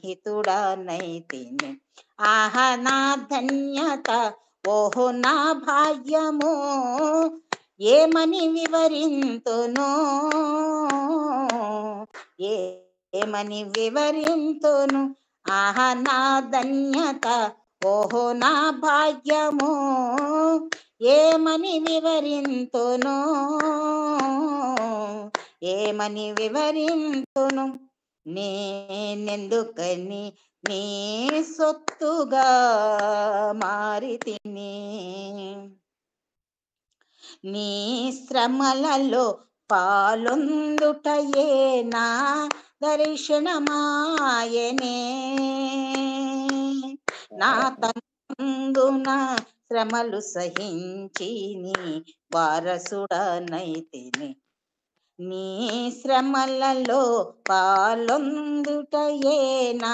స్నేహితుడనైతిని ఆహ నా ధన్యత ఓహో నా భాగ్యము ఏమని వివరింతును ఏమని వివరింతును ఆహ నా ధన్యత ఓహో నా భాగ్యము ఏమని వివరింతును ఏమని వివరింతును నేనెందుకని నీ సొత్తుగా మారి తిని నీ శ్రమలలో పాలొందుటయే నా దర్శనమాయనే నా తందున శ్రమలు సహించి నీ వారసుడనైతిని నీ శ్రమలలో పాలొందుటయే నా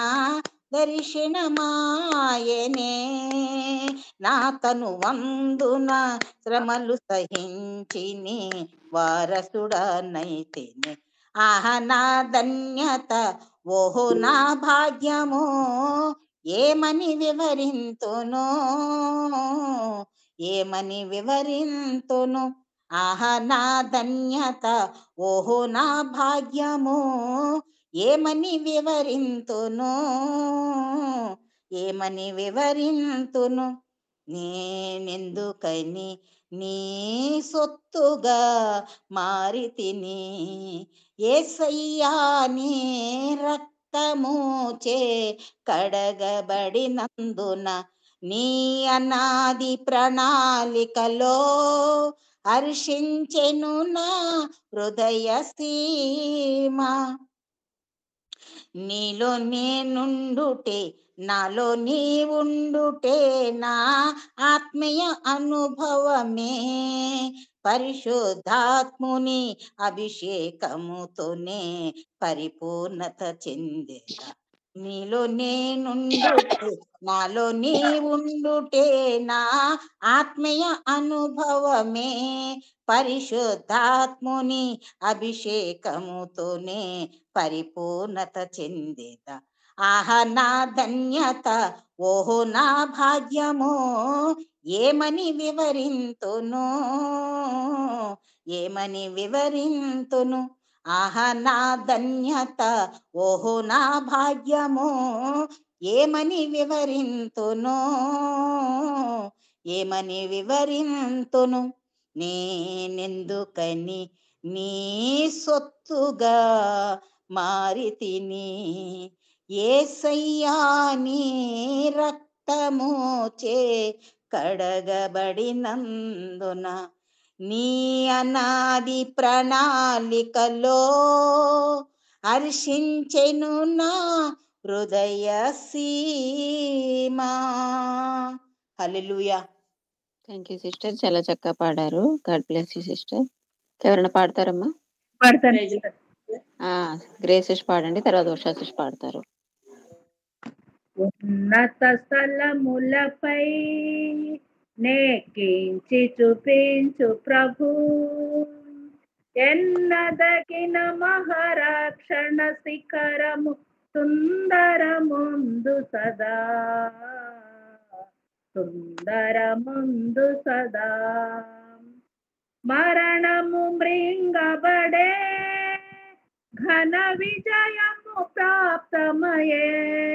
దర్శనమాయనే నా తను వందున శ్రమలు సహించి నీ వారసుడనైతిని ఆహ నా ధన్యత ఓహో నా భాగ్యము ఏమని వివరింతును ఏమని వివరింతును ఆహ నా ధన్యత ఓహో నా భాగ్యము ఏమని వివరింతును ఏమని వివరింతును నేనెందుకని నీ సొత్తుగా మారి తిని ఏసయ్యా నీ రక్తము చే కడగబడినందున నీ అనాది ప్రణాళికలో హర్షించెను నా హృదయ సీమ నీలో నేనుండుటే నాలో నీ ఉండుటే నా ఆత్మీయ అనుభవమే పరిశుద్ధాత్ముని అభిషేకముతోనే పరిపూర్ణత చెందేద నీలో నేనుండుటే నాలో నీ ఉండుటే నా ఆత్మీయ అనుభవమే పరిశుద్ధాత్ముని అభిషేకముతోనే పరిపూర్ణత చెందేద ఆహ నా ధన్యత ఓహో నా భాగ్యము ఏమని వివరింతును ఏమని వివరింతును ఆహ నా ధన్యత ఓహో నా భాగ్యము ఏమని వివరింతును ఏమని వివరింతును నేనెందుకని నీ సొత్తుగా మారి తిని ఏసయ్యా నీ రక్తము చే కడగబడినందున నీ అనాది ప్రణాళికలో హర్షించెను నా హృదయ సీమా హల్లెలూయా థ్యాంక్ యూ సిస్టర్ చాలా చక్కగా పాడారు గాడ్ బ్లెస్ యూ సిస్టర్ ఎవరైనా పాడతారమ్మా పాడతాను ఆ గ్రేసెస్ పాడండి తర్వాత ఉషాసిస్ పాడతారు ఉన్నత స్థలములపై నేకించి చూపించు ప్రభు ఎన్నదగిన మహారక్షణ శిఖరము సుందరముందు సదా సుందరముందు సదా మరణము మృంగబడే ఘన విజయము ప్రాప్తమయే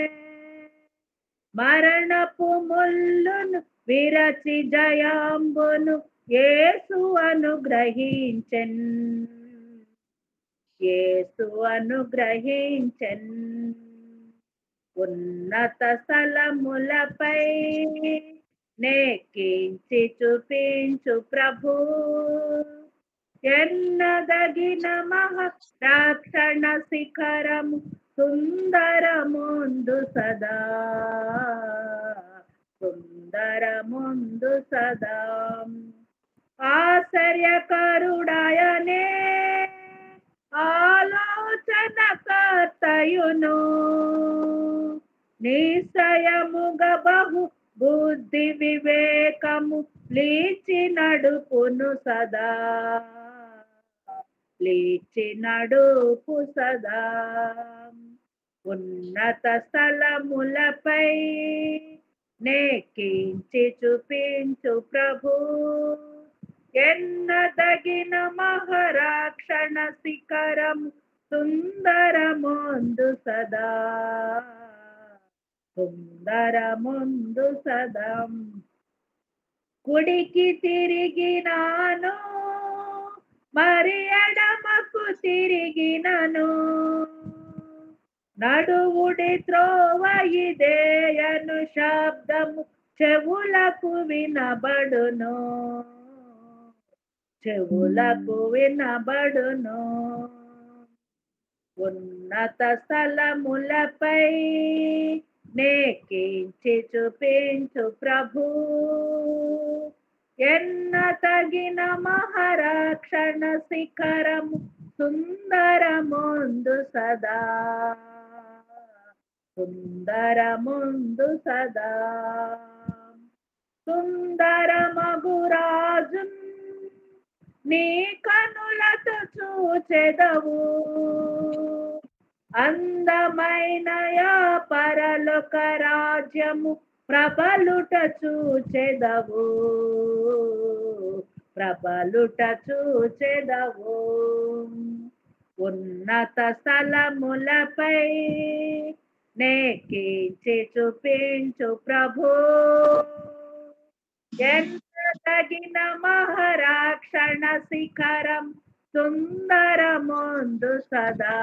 మరణపు ముల్లును విరచి జయాంబును యేసు అనుగ్రహించెన్ యేసు అనుగ్రహించెన్ ఉన్నత స్థలములపై నేకించి చూపించు ప్రభు ఎన్నదగిన మహా రక్షణ శిఖరము సుందరముందు సదా సుందరముందు సదా ఆశ్చర్యకరుడాయనే ఆలోచన కర్తయును నిశ్చయముగ బహు బుద్ధి వివేకము లీచి నడుపును సదా లీచి నడుపు సదా ఉన్నత స్థలములపై నెక్కించి చూపించు ప్రభు ఎన్నదగిన మహారాక్షణ శిఖరం సుందరముందు సదా సుందరముందు సదం కుడికి తిరిగినాను మరి ఎడమకు తిరిగినను నడువుడి త్రోవ ఇదేయను శబ్దము చెవులకు వినబడును చెవులకు వినబడును ఉన్నత స్థలములపై నెక్కించి చూపించు ప్రభు ఎన్న తగిన మహారాక్షణ శిఖరము సుందరముందు సదా సుందరముందు సదా సుందరమగురాజు నీ కనులతో చూచెదవు అందమైన యా పరలోక రాజ్యము ప్రబలుట చూచెదవు ప్రబలుట చూచెదవు ఉన్నత స్థలములపై నెక్కించి చూపించు ప్రభు ఎంత తగిన మహారాక్షణ శిఖరం సుందరముందు సదా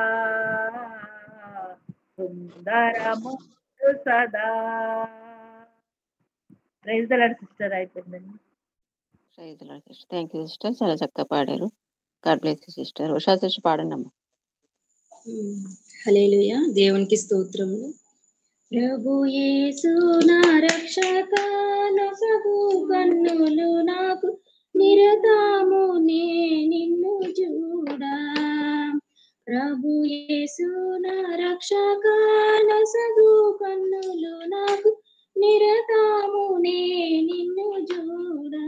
సుందరముందు సదా ప్రైజ్ ద లార్డ్ సిస్టర్ అయిపోయిందండి సిస్టర్ థ్యాంక్ యూ సిస్టర్ చాలా చక్కగా పాడారు God bless sister Usha sister పాడండి అమ్మా హలేలుయ దేవునికి స్తోత్రములు ప్రభు యేసు నా రక్షక నొసగు కన్నులు నాకు నిరతాము నే నిన్ను చూడా ప్రభు యేసు నా రక్షక నొసగు కన్నులు నాకు నిరతాము నే నిన్ను చూడా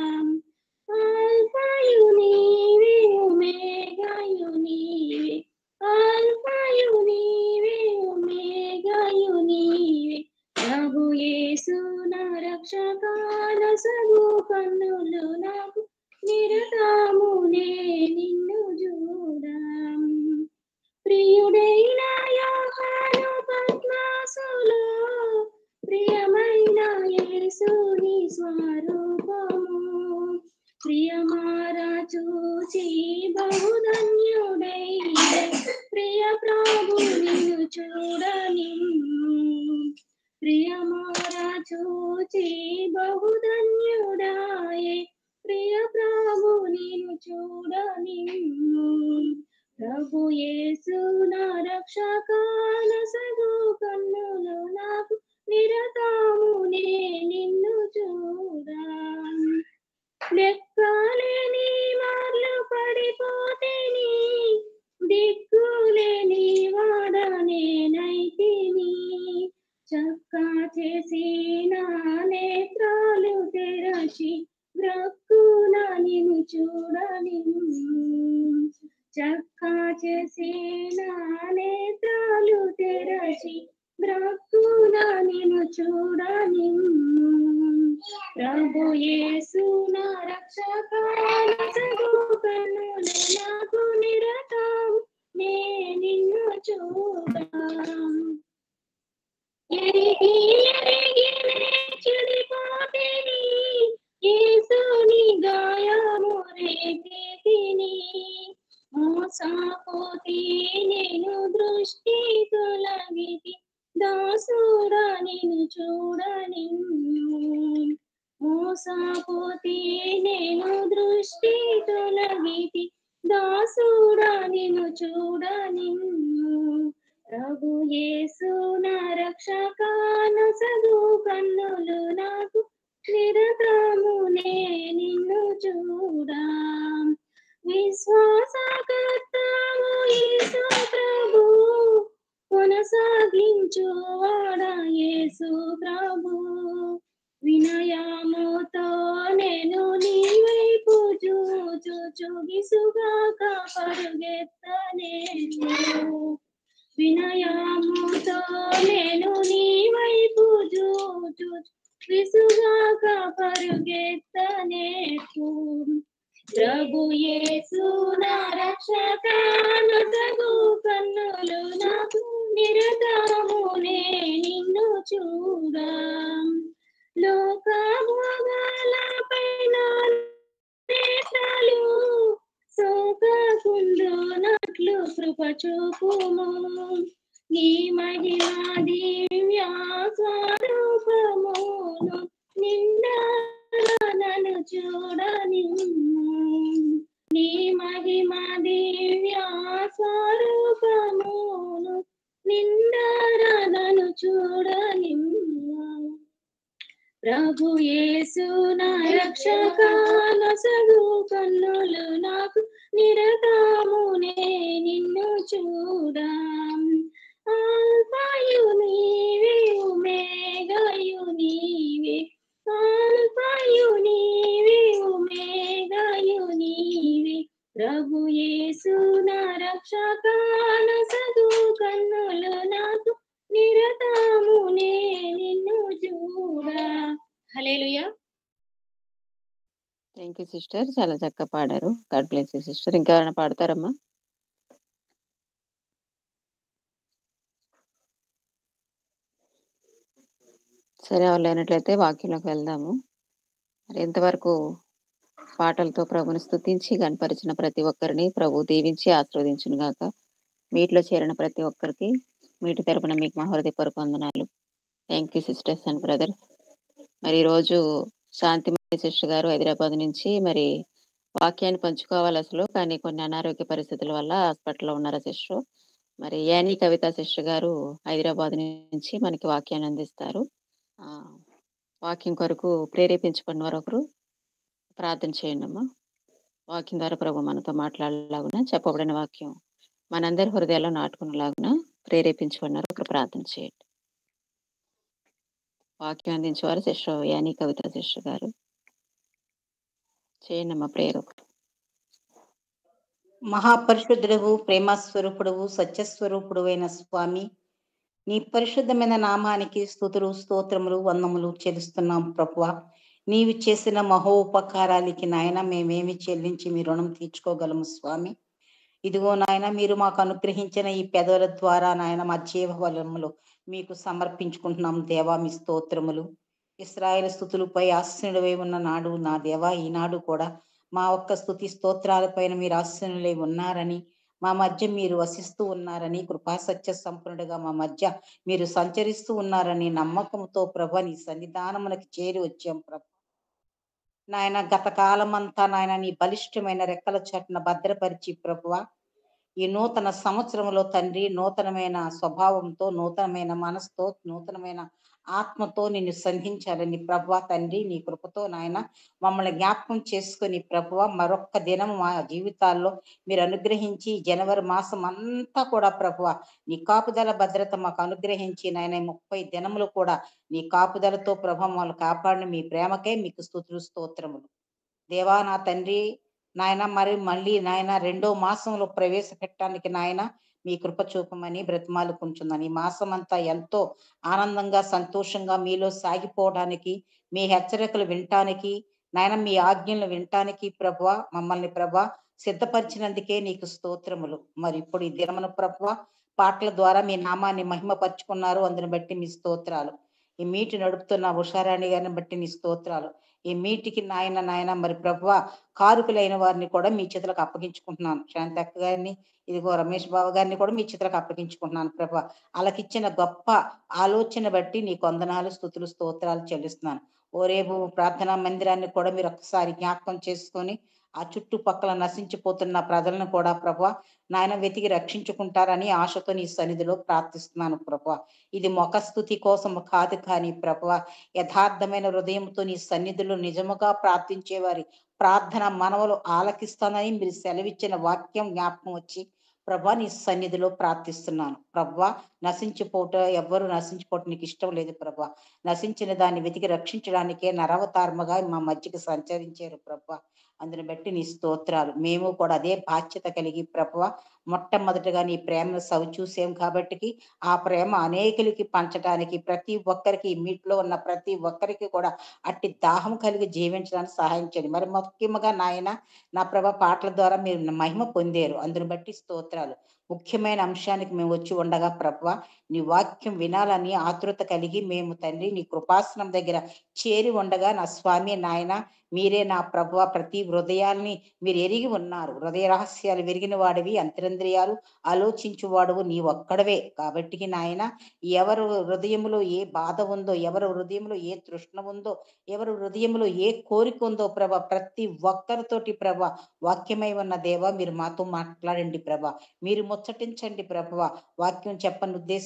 ఆల్ఫాయు నీవే ఒమేగాయు నీవే ఆల్ఫాయు నీవే ఒమేగాయు నీవే ప్రభు యేసు నా రక్షకాల సగు కన్నులు నాకు నిరతాము నే నిన్ను చూడా ప్రియుడైన యోహాను పద్మాసులో ప్రియమైన యేసుని స్వరూపము ప్రియమారా చూచి బహుధన్యుడై ప్రియ ప్రభు నిన్ను చూడని ప్రియమారా చూచి బహుధన్యుడాయే ప్రియ ప్రభు నిన్ను చూడని ప్రభు యేసు నా రక్షకాల సగు కన్నులు నాకు నిరతాము నే నిన్ను చూడా లెక్కలేని మార్లు పడిపోతేని దిక్కులేని వాడనేనైతిని చక్కా చేసి నా నేత్రాలు తెరచి బ్రక్కున నిన్ను చూడని చక్కా చేసి నా నేత్రాలు తెరచి బ్రక్కున నిన్ను చూడని ప్రభు యేసు నా రక్షకాల సగు కన్నులు నాకు నిరతం నే నిన్ను చూడా ఎరిగి ఎరిగి నే చెడిపోతేని యేసుని గాయము రేపితిని మోసపోతే నేను దృష్టి తొలగితి దాసుడా నిన్ను చూడని మోసపోతే నేను దృష్టి తొలగితి దాసుడా నిన్ను చూడని ప్రభు యేసు నా రక్షకాన సగు కన్నులు నాకు నిరతము నే నిన్ను చూడా విశ్వాసకర్తము యేసు ప్రభు కొనసాగించు వాడా యేసు ప్రభు వినయముతో నేను నీ వైపు చూచు విసుగాక పరుగెత్తనేను వినయముతో చూడనిమ్ము ప్రభు యేసు నా రక్షక నసగు కన్నులు నాకు నిరతమునే నిన్ను చూడా ఆల్ఫాయు నీవే ఉమేగాయు నీవే ఆల్ఫాయు నీవే ఉమేగాయు నీవే ప్రభు యేసు నా రక్షక నసగు కన్నులు నాకు నిరతమునే నిన్ను చూడా హల్లెలూయా థ్యాంక్ యూ సిస్టర్ చాలా చక్కగా పాడారు గాడ్ బ్లెస్ యూ సిస్టర్ ఇంకెవరైనా పాడతారమ్మా సరే ఎవరు లేనట్లయితే వాక్యంలోకి వెళ్దాము మరి ఎంతవరకు పాటలతో ప్రభుని స్తుతించి కనపరిచిన ప్రతి ఒక్కరిని ప్రభు దీవించి ఆశీర్వదించును గాక మీట్లో చేరిన ప్రతి ఒక్కరికి మీటి తరపున మీకు మా హృదయపూర్వక వందనాలు thank you sisters and brothers మరి ఈరోజు శాంతిమయ సిస్టర్ గారు హైదరాబాద్ నుంచి మరి వాక్యాన్ని పంచుకోవాలి అసలు కానీ కొన్ని అనారోగ్య పరిస్థితుల వల్ల హాస్పిటల్లో ఉన్నారు సిస్టర్ మరి యానీ కవిత సిస్టర్ గారు హైదరాబాద్ నుంచి మనకి వాక్యాన్ని అందిస్తారు ఆ, వాక్యం కొరకు ప్రేరేపించుకున్న వారు ఒకరు ప్రార్థన చేయండి అమ్మా వాక్యం ద్వారా ప్రభు మనతో మాట్లాడలాగున చెప్పబడిన వాక్యం మనందరి హృదయాల్లో నాటుకునేలాగున ప్రేరేపించుకున్నారు ఒకరు ప్రార్థన చేయండి వాక్యం అందించేవారు సిస్టర్ యానీ కవిత సిస్టర్ గారు చేయండి అమ్మా ప్రేయర్ ఒకరు మహాపరిశుద్ధుడవు ప్రేమ స్వరూపుడవు సత్యస్వరూపుడు అయిన స్వామి నీ పరిశుద్ధమైన నామానికి స్థుతులు స్తోత్రములు వందములు చెల్లిస్తున్నాం ప్రభువ నీవు చేసిన మహోపకారాలకి నాయన మేమేమి చెల్లించి మీ రుణం తీర్చుకోగలము స్వామి ఇదిగో నాయన మీరు మాకు అనుగ్రహించిన ఈ పెదవుల ద్వారా నాయన మా జీవ బలములు మీకు సమర్పించుకుంటున్నాం దేవా మీ స్తోత్రములు ఇస్రాయేల్ స్థుతులపై ఆశీనుడై ఉన్న నాడు నా దేవా ఈనాడు కూడా మా ఒక్క స్థుతి స్తోత్రాలపైన మీరు ఆశీనులై ఉన్నారని మా మధ్య మీరు వసిస్తూ ఉన్నారని కృపాసత్య సంపన్నుడుగా మా మధ్య మీరు సంచరిస్తూ ఉన్నారని నమ్మకంతో ప్రభ నీ సన్నిధానమునకు చేరి వచ్చాం ప్రభ నాయన గత కాలమంతా నాయన నీ బలిష్టమైన రెక్కల చట్న భద్రపరిచి ప్రభువ ఈ నూతన సంవత్సరంలో తండ్రి నూతనమైన స్వభావంతో నూతనమైన మనసుతో నూతనమైన ఆత్మతో నిన్ను సంధించాలని ప్రభువ తండ్రి నీ కృపతో నాయన మమ్మల్ని జ్ఞాపకం చేసుకుని ప్రభువ మరొక్క దినం మా జీవితాల్లో మీరు అనుగ్రహించి జనవరి మాసం అంతా కూడా ప్రభువ నీ కాపుదల భద్రత మాకు అనుగ్రహించి నాయన ఈ ముప్పై దినములు కూడా నీ కాపుదలతో ప్రభ మమ్మల్ని కాపాడిన మీ ప్రేమకే మీకు స్తుతులు స్తోత్రములు దేవా నా తండ్రి నాయన మరి మళ్ళీ నాయన రెండో మాసంలో ప్రవేశపెట్టడానికి నాయన మీ కృప చూపమని బ్రతిమాలుకుంటున్నాను ఈ మాసం అంతా ఎంతో ఆనందంగా సంతోషంగా మీలో సాగిపోవడానికి మీ హెచ్చరికలు వినటానికి నాయన మీ ఆజ్ఞలు వినటానికి ప్రభు మమ్మల్ని ప్రభ సిద్ధపరిచినందుకే నీకు స్తోత్రములు మరి ఇప్పుడు ఈ దినమున ప్రభు పాటల ద్వారా మీ నామాన్ని మహిమపరుచుకున్నారు అందుని బట్టి మీ స్తోత్రాలు ఈ మీటి నడుపుతున్న ఉషారాణి గారిని బట్టి నీ స్తోత్రాలు ఈ మీటికి నాయన నాయన మరి ప్రభువ కారుకులైన వారిని కూడా మీ చేతులకు అప్పగించుకుంటున్నాను శాంతి అక్క గారిని ఇదిగో రమేష్ బాబు గారిని కూడా మీ చేతులకు అప్పగించుకుంటున్నాను ప్రభు వాళ్ళకిచ్చిన గొప్ప ఆలోచన బట్టి నీ కొందనాలు స్థుతులు స్తోత్రాలు చెల్లిస్తున్నాను ఓరేబు ప్రార్థనా మందిరాన్ని కూడా మీరు ఒక్కసారి జ్ఞాపకం చేసుకొని ఆ చుట్టుపక్కల నశించిపోతున్న ప్రజలను కూడా ప్రభు నాయన వెతికి రక్షించుకుంటారని ఆశతో నీ సన్నిధిలో ప్రార్థిస్తున్నాను ప్రభు ఇది మొక స్థుతి కోసం కాదు కానీ ప్రభు యథార్థమైన హృదయంతో నీ సన్నిధిలో నిజముగా ప్రార్థించే వారి ప్రార్థన మనవలు ఆలకిస్తానని మీరు సెలవిచ్చిన వాక్యం జ్ఞాపకం వచ్చి ప్రభా నీ సన్నిధిలో ప్రార్థిస్తున్నాను ప్రభా నశించిపోట ఎవ్వరు నశించిపోవటం నీకు ఇష్టం లేదు ప్రభా నశించిన దాన్ని వెతికి రక్షించడానికే నరవతార్మగా మా మధ్యకి సంచరించారు ప్రభా అందుని బట్టి నీ స్తోత్రాలు మేము కూడా అదే బాధ్యత కలిగి ప్రభు మొట్టమొదటిగా నీ ప్రేమను సవి చూసాం కాబట్టి ఆ ప్రేమ అనేకులకి పంచడానికి ప్రతి ఒక్కరికి ఈ మీట్లో ఉన్న ప్రతి ఒక్కరికి కూడా అట్టి దాహం కలిగి జీవించడానికి సహాయం చేయండి మరి ముఖ్యంగా నాయన నా ప్రభ పాటల ద్వారా మీరు మహిమ పొందారు అందుని బట్టి స్తోత్రాలు ముఖ్యమైన అంశానికి మేము వచ్చి ఉండగా ప్రభ నీ వాక్యం వినాలని ఆతృత కలిగి మేము తండ్రి నీ కృపాసనం దగ్గర చేరి ఉండగా నా స్వామి నాయన మీరే నా ప్రభువ ప్రతి హృదయాల్ని మీరు ఎరిగి ఉన్నారు హృదయ రహస్యాలు విరిగిన వాడివి అంతరింద్రియాలు ఆలోచించు వాడువు నీ ఒక్కడవే కాబట్టి నాయన ఎవరు హృదయములో ఏ బాధ ఉందో ఎవరి హృదయంలో ఏ తృష్ణ ఉందో ఎవరి హృదయంలో ఏ కోరిక ఉందో ప్రభ ప్రతి ఒక్కరితోటి ప్రభ వాక్యమై ఉన్న దేవ మీరు మాతో మాట్లాడండి ప్రభ మీరు ముచ్చటించండి ప్రభ వాక్యం చెప్పని ఉద్దేశించి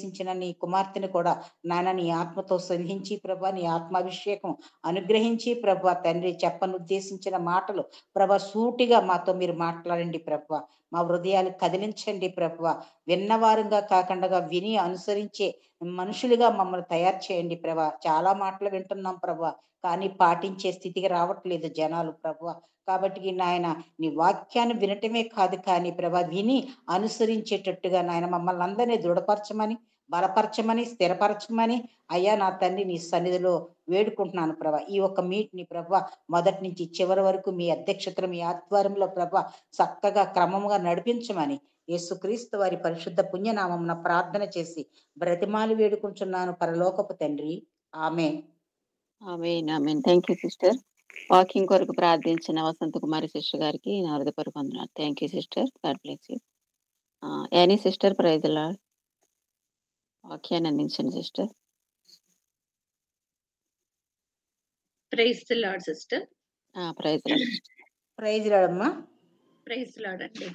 ఉద్దేశించిన నీ కుమార్తెను కూడా నాయన నీ ఆత్మతో సంధించి ప్రభా నీ ఆత్మాభిషేకం అనుగ్రహించి ప్రభా తండ్రి చెప్పను ఉద్దేశించిన మాటలు ప్రభా సూటిగా మాతో మీరు మాట్లాడండి ప్రభా మా హృదయాలు కదిలించండి ప్రభు విన్నవారుగా కాకుండా విని అనుసరించే మనుషులుగా మమ్మల్ని తయారు చేయండి ప్రభా చాలా మాటలు వింటున్నాం ప్రభా కానీ పాటించే స్థితికి రావట్లేదు జనాలు ప్రభు కాబట్టి నాయన నీ వాక్యాన్ని వినటమే కాదు కానీ ప్రభా విని అనుసరించేటట్టుగా నాయన మమ్మల్ని అందరినీ దృఢపరచమని బలపరచమని స్థిరపరచమని అయ్యా నా తండ్రి నీ సన్నిధిలో వేడుకుంటున్నాను ప్రభా ఈ ఒక్క మీట్ ని ప్రభా మొదటి నుంచి చివరి వరకు మీ అధ్యక్షతలు మీ ఆధ్వర్యంలో ప్రభా చక్కగా క్రమముగా నడిపించమని యేసుక్రీస్తు వారి పరిశుద్ధ పుణ్యనామమున ప్రార్థన చేసి బ్రతిమాలు వేడుకుంటున్నాను పరలోకపు తండ్రి ఆమె amen amen thank you sister walking కొరకు ప్రార్థించిన వసంత కుమారి సిస్టర్ గారికి నా హృదయపూర్వక వందనాలు thank you sister God bless you Annie sister ప్రైజ్లా వాక్యాన్ని అందించండి sister praise the Lord sister praise praise రాడమ్మా ప్రైజ్ లార్డ్ అండి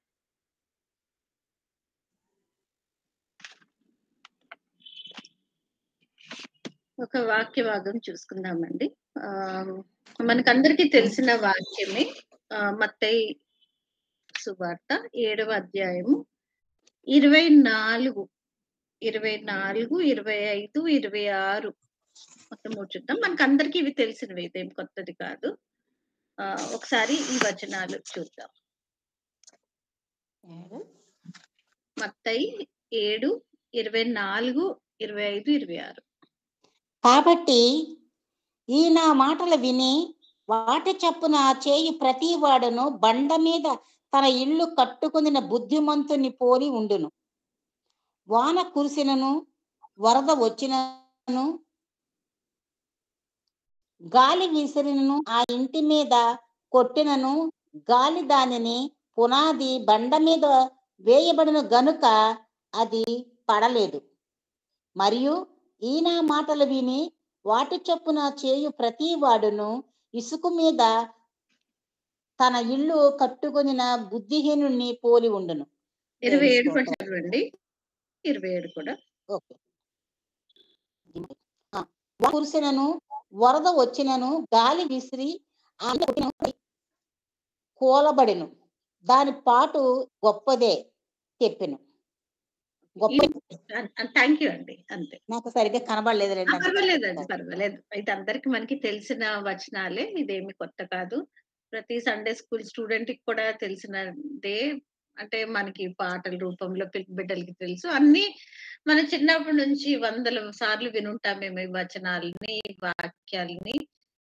ఒక వాక్య భాగం చూసుకుందామండి ఆ మనకందరికీ తెలిసిన వాక్యమే ఆ, మత్తయి సువార్త ఏడవ అధ్యాయము ఇరవై నాలుగు ఇరవై నాలుగు ఇరవై ఐదు ఇరవై ఆరు మొత్తం చూద్దాం మనకందరికీ ఇవి తెలిసినవి ఇదేం కొత్తది కాదు ఆ ఒకసారి ఈ వచనాలు చూద్దాం మత్తయి ఏడు ఇరవై నాలుగు ఇరవై ఐదు ఇరవై ఆరు కాబట్టి ఈ నా మాటలు విని వాటి చప్పున చేయు ప్రతి వాడును బండ మీద తన ఇల్లు కట్టుకుని బుద్ధిమంతుని పోలి ఉండును వాన కురిసినను వరద వచ్చినను గాలి విసిరినను ఆ ఇంటి మీద కొట్టినను గాలి దానిని పునాది బండ మీద వేయబడిన గనుక అది పడలేదు మరియు ఈయన మాటలు విని వాటి చొప్పున చేయు ప్రతి వాడును ఇసుక మీద తన ఇల్లు కట్టుకొనిన బుద్ధిహీనుణ్ణి పోలి ఉండును ఇరవై ఏడు స్తోత్రం. కూడా చదవండి ఇరవై ఏడు కూడా ఓకే ఆ, వాన కురిసినను వరద వచ్చినను గాలి విసిరి ఆ ఇంట కొట్టినను కూలబడిను దాని పాటు గొప్పదే చెప్పెను గొప్ప థ్యాంక్ యూ అండి అంతే నాకు సరిగ్గా కనబడలేదు ఆ, రెండు పర్వాలేదండి పర్వాలేదు అయితే అందరికి మనకి తెలిసిన వచనాలే ఇదేమి కొత్త కాదు ప్రతి సండే స్కూల్ స్టూడెంట్ కి కూడా తెలిసినదే అంటే మనకి పాటల రూపంలో పిల్ల బిడ్డలకి తెలుసు అన్ని మన చిన్నప్పటి నుంచి వందల సార్లు వినుంటాం మేము ఈ వచనాలని ఈ వాక్యాలని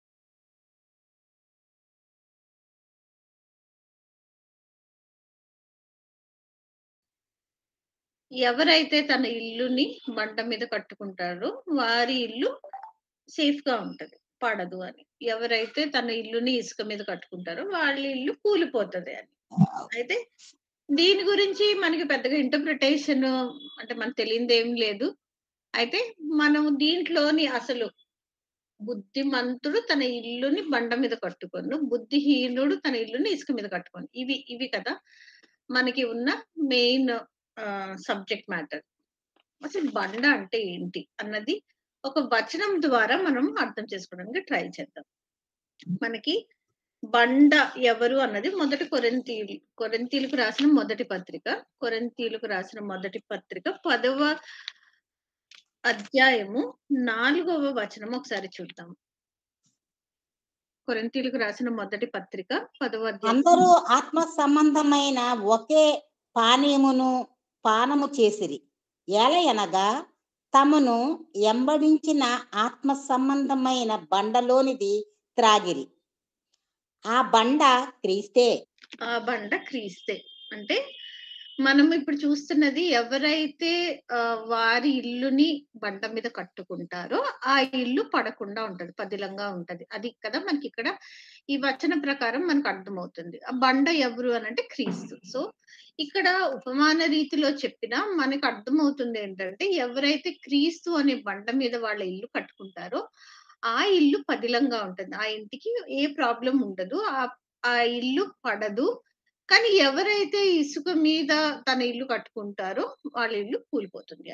ఎవరైతే తన ఇల్లుని బండ మీద కట్టుకుంటారో వారి ఇల్లు సేఫ్ గా ఉంటది పడదు అని ఎవరైతే తన ఇల్లుని ఇసుక మీద కట్టుకుంటారో వాళ్ళ ఇల్లు కూలిపోతది అని అయితే దీని గురించి మనకి పెద్దగా ఇంటర్ప్రిటేషన్ అంటే మనకు తెలియదు ఏం లేదు అయితే మనం దీంట్లోని అసలు బుద్ధిమంతుడు తన ఇల్లుని బండ మీద కట్టుకొను బుద్ధిహీనుడు తన ఇల్లుని ఇసుక మీద కట్టుకొని ఇవి ఇవి కదా మనకి ఉన్న మెయిన్ సబ్జెక్ట్ మ్యాటర్ అసలు బండ అంటే ఏంటి అన్నది ఒక వచనం ద్వారా మనం అర్థం చేసుకోవడానికి ట్రై చేద్దాం మనకి బండ ఎవరు అన్నది మొదటి కొరంతీలు కొరంతీలకు రాసిన మొదటి పత్రిక కొరంతీలకు రాసిన మొదటి పత్రిక పదవ అధ్యాయము నాలుగవ వచనం ఒకసారి చూద్దాం కొరంతీలకు రాసిన మొదటి పత్రిక పదవ అధ్యాయం అందరూ ఆత్మ సంబంధమైన ఒకే పానీయమును పానము చేసిరి ఎలయనగా తమను ఎంబడించిన ఆత్మ సంబంధమైన బండలోనిది త్రాగిరి ఆ బండ క్రీస్తే ఆ బండ క్రీస్తే అంటే మనం ఇప్పుడు చూస్తున్నది ఎవరైతే ఆ, వారి ఇల్లుని బండ మీద కట్టుకుంటారో ఆ ఇల్లు పడకుండా ఉంటది పదిలంగా ఉంటది అది కదా మనకి ఇక్కడ ఈ వచన ప్రకారం మనకు అర్థమవుతుంది ఆ బండ ఎవరు అని అంటే క్రీస్తు సో ఇక్కడ ఉపమాన రీతిలో చెప్పినా మనకు అర్థమవుతుంది ఏంటంటే ఎవరైతే క్రీస్తు అనే బండ మీద వాళ్ళ ఇల్లు కట్టుకుంటారో ఆ ఇల్లు పదిలంగా ఉంటుంది ఆ ఇంటికి ఏ ప్రాబ్లం ఉండదు ఆ ఆ ఇల్లు పడదు కానీ ఎవరైతే ఇసుక మీద తన ఇల్లు కట్టుకుంటారో వాళ్ళ ఇల్లు కూలిపోతుంది అని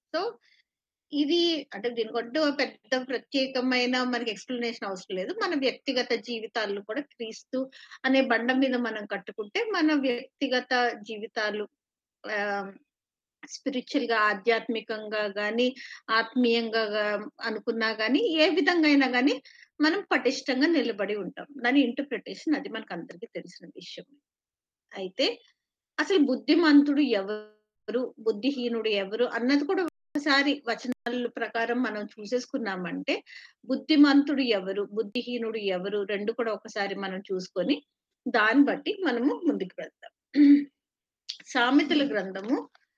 సో ఇది అంటే దీనికంటూ పెద్ద ప్రత్యేకమైన మనకి ఎక్స్ప్లెనేషన్ అవసరం లేదు మన వ్యక్తిగత జీవితాల్లో కూడా క్రీస్తు అనే బండ మీద మనం కట్టుకుంటే మన వ్యక్తిగత జీవితాలు స్పిరిచువల్ గా ఆధ్యాత్మికంగా గాని ఆత్మీయంగా గా- అనుకున్నా గాని ఏ విధంగా అయినా గాని మనం పటిష్టంగా నిలబడి ఉంటాం దాని ఇంటర్ప్రిటేషన్ అది మనకు అందరికీ తెలిసిన విషయం అయితే అసలు బుద్ధిమంతుడు ఎవరు బుద్ధిహీనుడు ఎవరు అన్నది కూడా ఒకసారి వచనాల ప్రకారం మనం చూసేసుకున్నామంటే బుద్ధిమంతుడు ఎవరు బుద్ధిహీనుడు ఎవరు రెండు కూడా ఒకసారి మనం చూసుకొని దాన్ని బట్టి మనము ముందుకు వెళ్తాం సామెతల గ్రంథము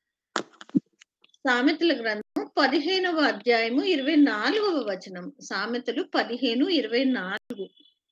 సామెతల గ్రంథము పదిహేనవ అధ్యాయము ఇరవై నాలుగవ వచనం సామెతలు పదిహేను ఇరవై నాలుగు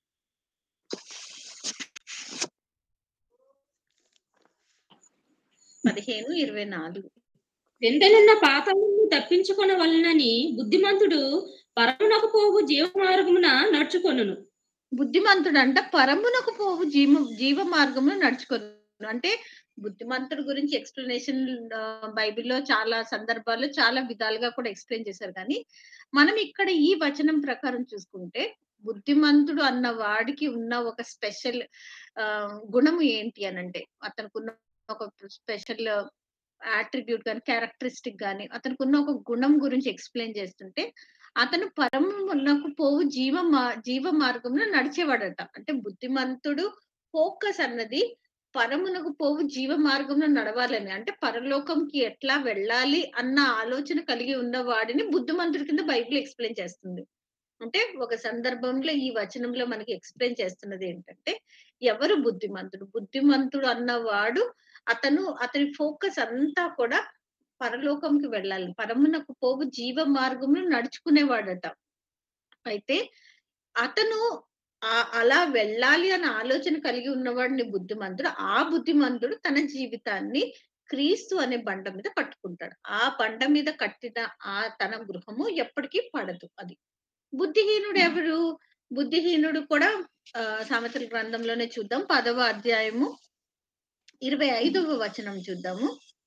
పదిహేను ఇరవై నాలుగు వెంటనున్న పాపమును తప్పించుకొన వలనని బుద్ధిమంతుడు పరమునకు పోవు జీవ మార్గమున నడుచుకొనును బుద్ధిమంతుడు అంట పరమునకు పోవు జీవ జీవ మార్గంలో నడుచుకోను అంటే బుద్ధిమంతుడు గురించి ఎక్స్ప్లెనేషన్ బైబిల్లో చాలా సందర్భాల్లో చాలా విధాలుగా కూడా ఎక్స్ప్లెయిన్ చేశారు కానీ మనం ఇక్కడ ఈ వచనం ప్రకారం చూసుకుంటే బుద్ధిమంతుడు అన్న వాడికి ఉన్న ఒక స్పెషల్ గుణము ఏంటి అని అంటే అతనికి ఉన్న ఒక స్పెషల్ ఆట్రిబ్యూట్ కానీ క్యారెక్టరిస్టిక్ కానీ అతనికి ఉన్న ఒక గుణం గురించి ఎక్స్ప్లెయిన్ చేస్తుంటే అతను పరమునకు పోవు జీవ మా- జీవ మార్గంలో నడిచేవాడట అంటే బుద్ధిమంతుడు ఫోకస్ అన్నది పరమునకు పోవు జీవ మార్గంలో నడవాలని అంటే పరలోకంకి ఎట్లా వెళ్ళాలి అన్న ఆలోచన కలిగి ఉన్న వాడిని బుద్ధిమంతుడి కింద బైబిల్ ఎక్స్ప్లెయిన్ చేస్తుంది అంటే ఒక సందర్భంలో ఈ వచనంలో మనకి ఎక్స్ప్లెయిన్ చేస్తున్నది ఏంటంటే ఎవరు బుద్ధిమంతుడు బుద్ధిమంతుడు అన్నవాడు అతను అతని ఫోకస్ అంతా కూడా పరలోకంకి వెళ్ళాలి పరమునకు పోవు జీవ మార్గంలో నడుచుకునేవాడట అయితే అతను ఆ- అలా వెళ్ళాలి అనే ఆలోచన కలిగి ఉన్నవాడిని బుద్ధిమంతుడు ఆ బుద్ధిమంతుడు తన జీవితాన్ని క్రీస్తు అనే బండ మీద కట్టుకుంటాడు ఆ బండ మీద కట్టిన ఆ తన గృహము ఎప్పటికీ పడదు అది బుద్ధిహీనుడు ఎవరు బుద్ధిహీనుడు కూడా ఆ సామెతల గ్రంథంలోనే చూద్దాం పదవ అధ్యాయము ఇరవై ఐదవ వచనం చూద్దాము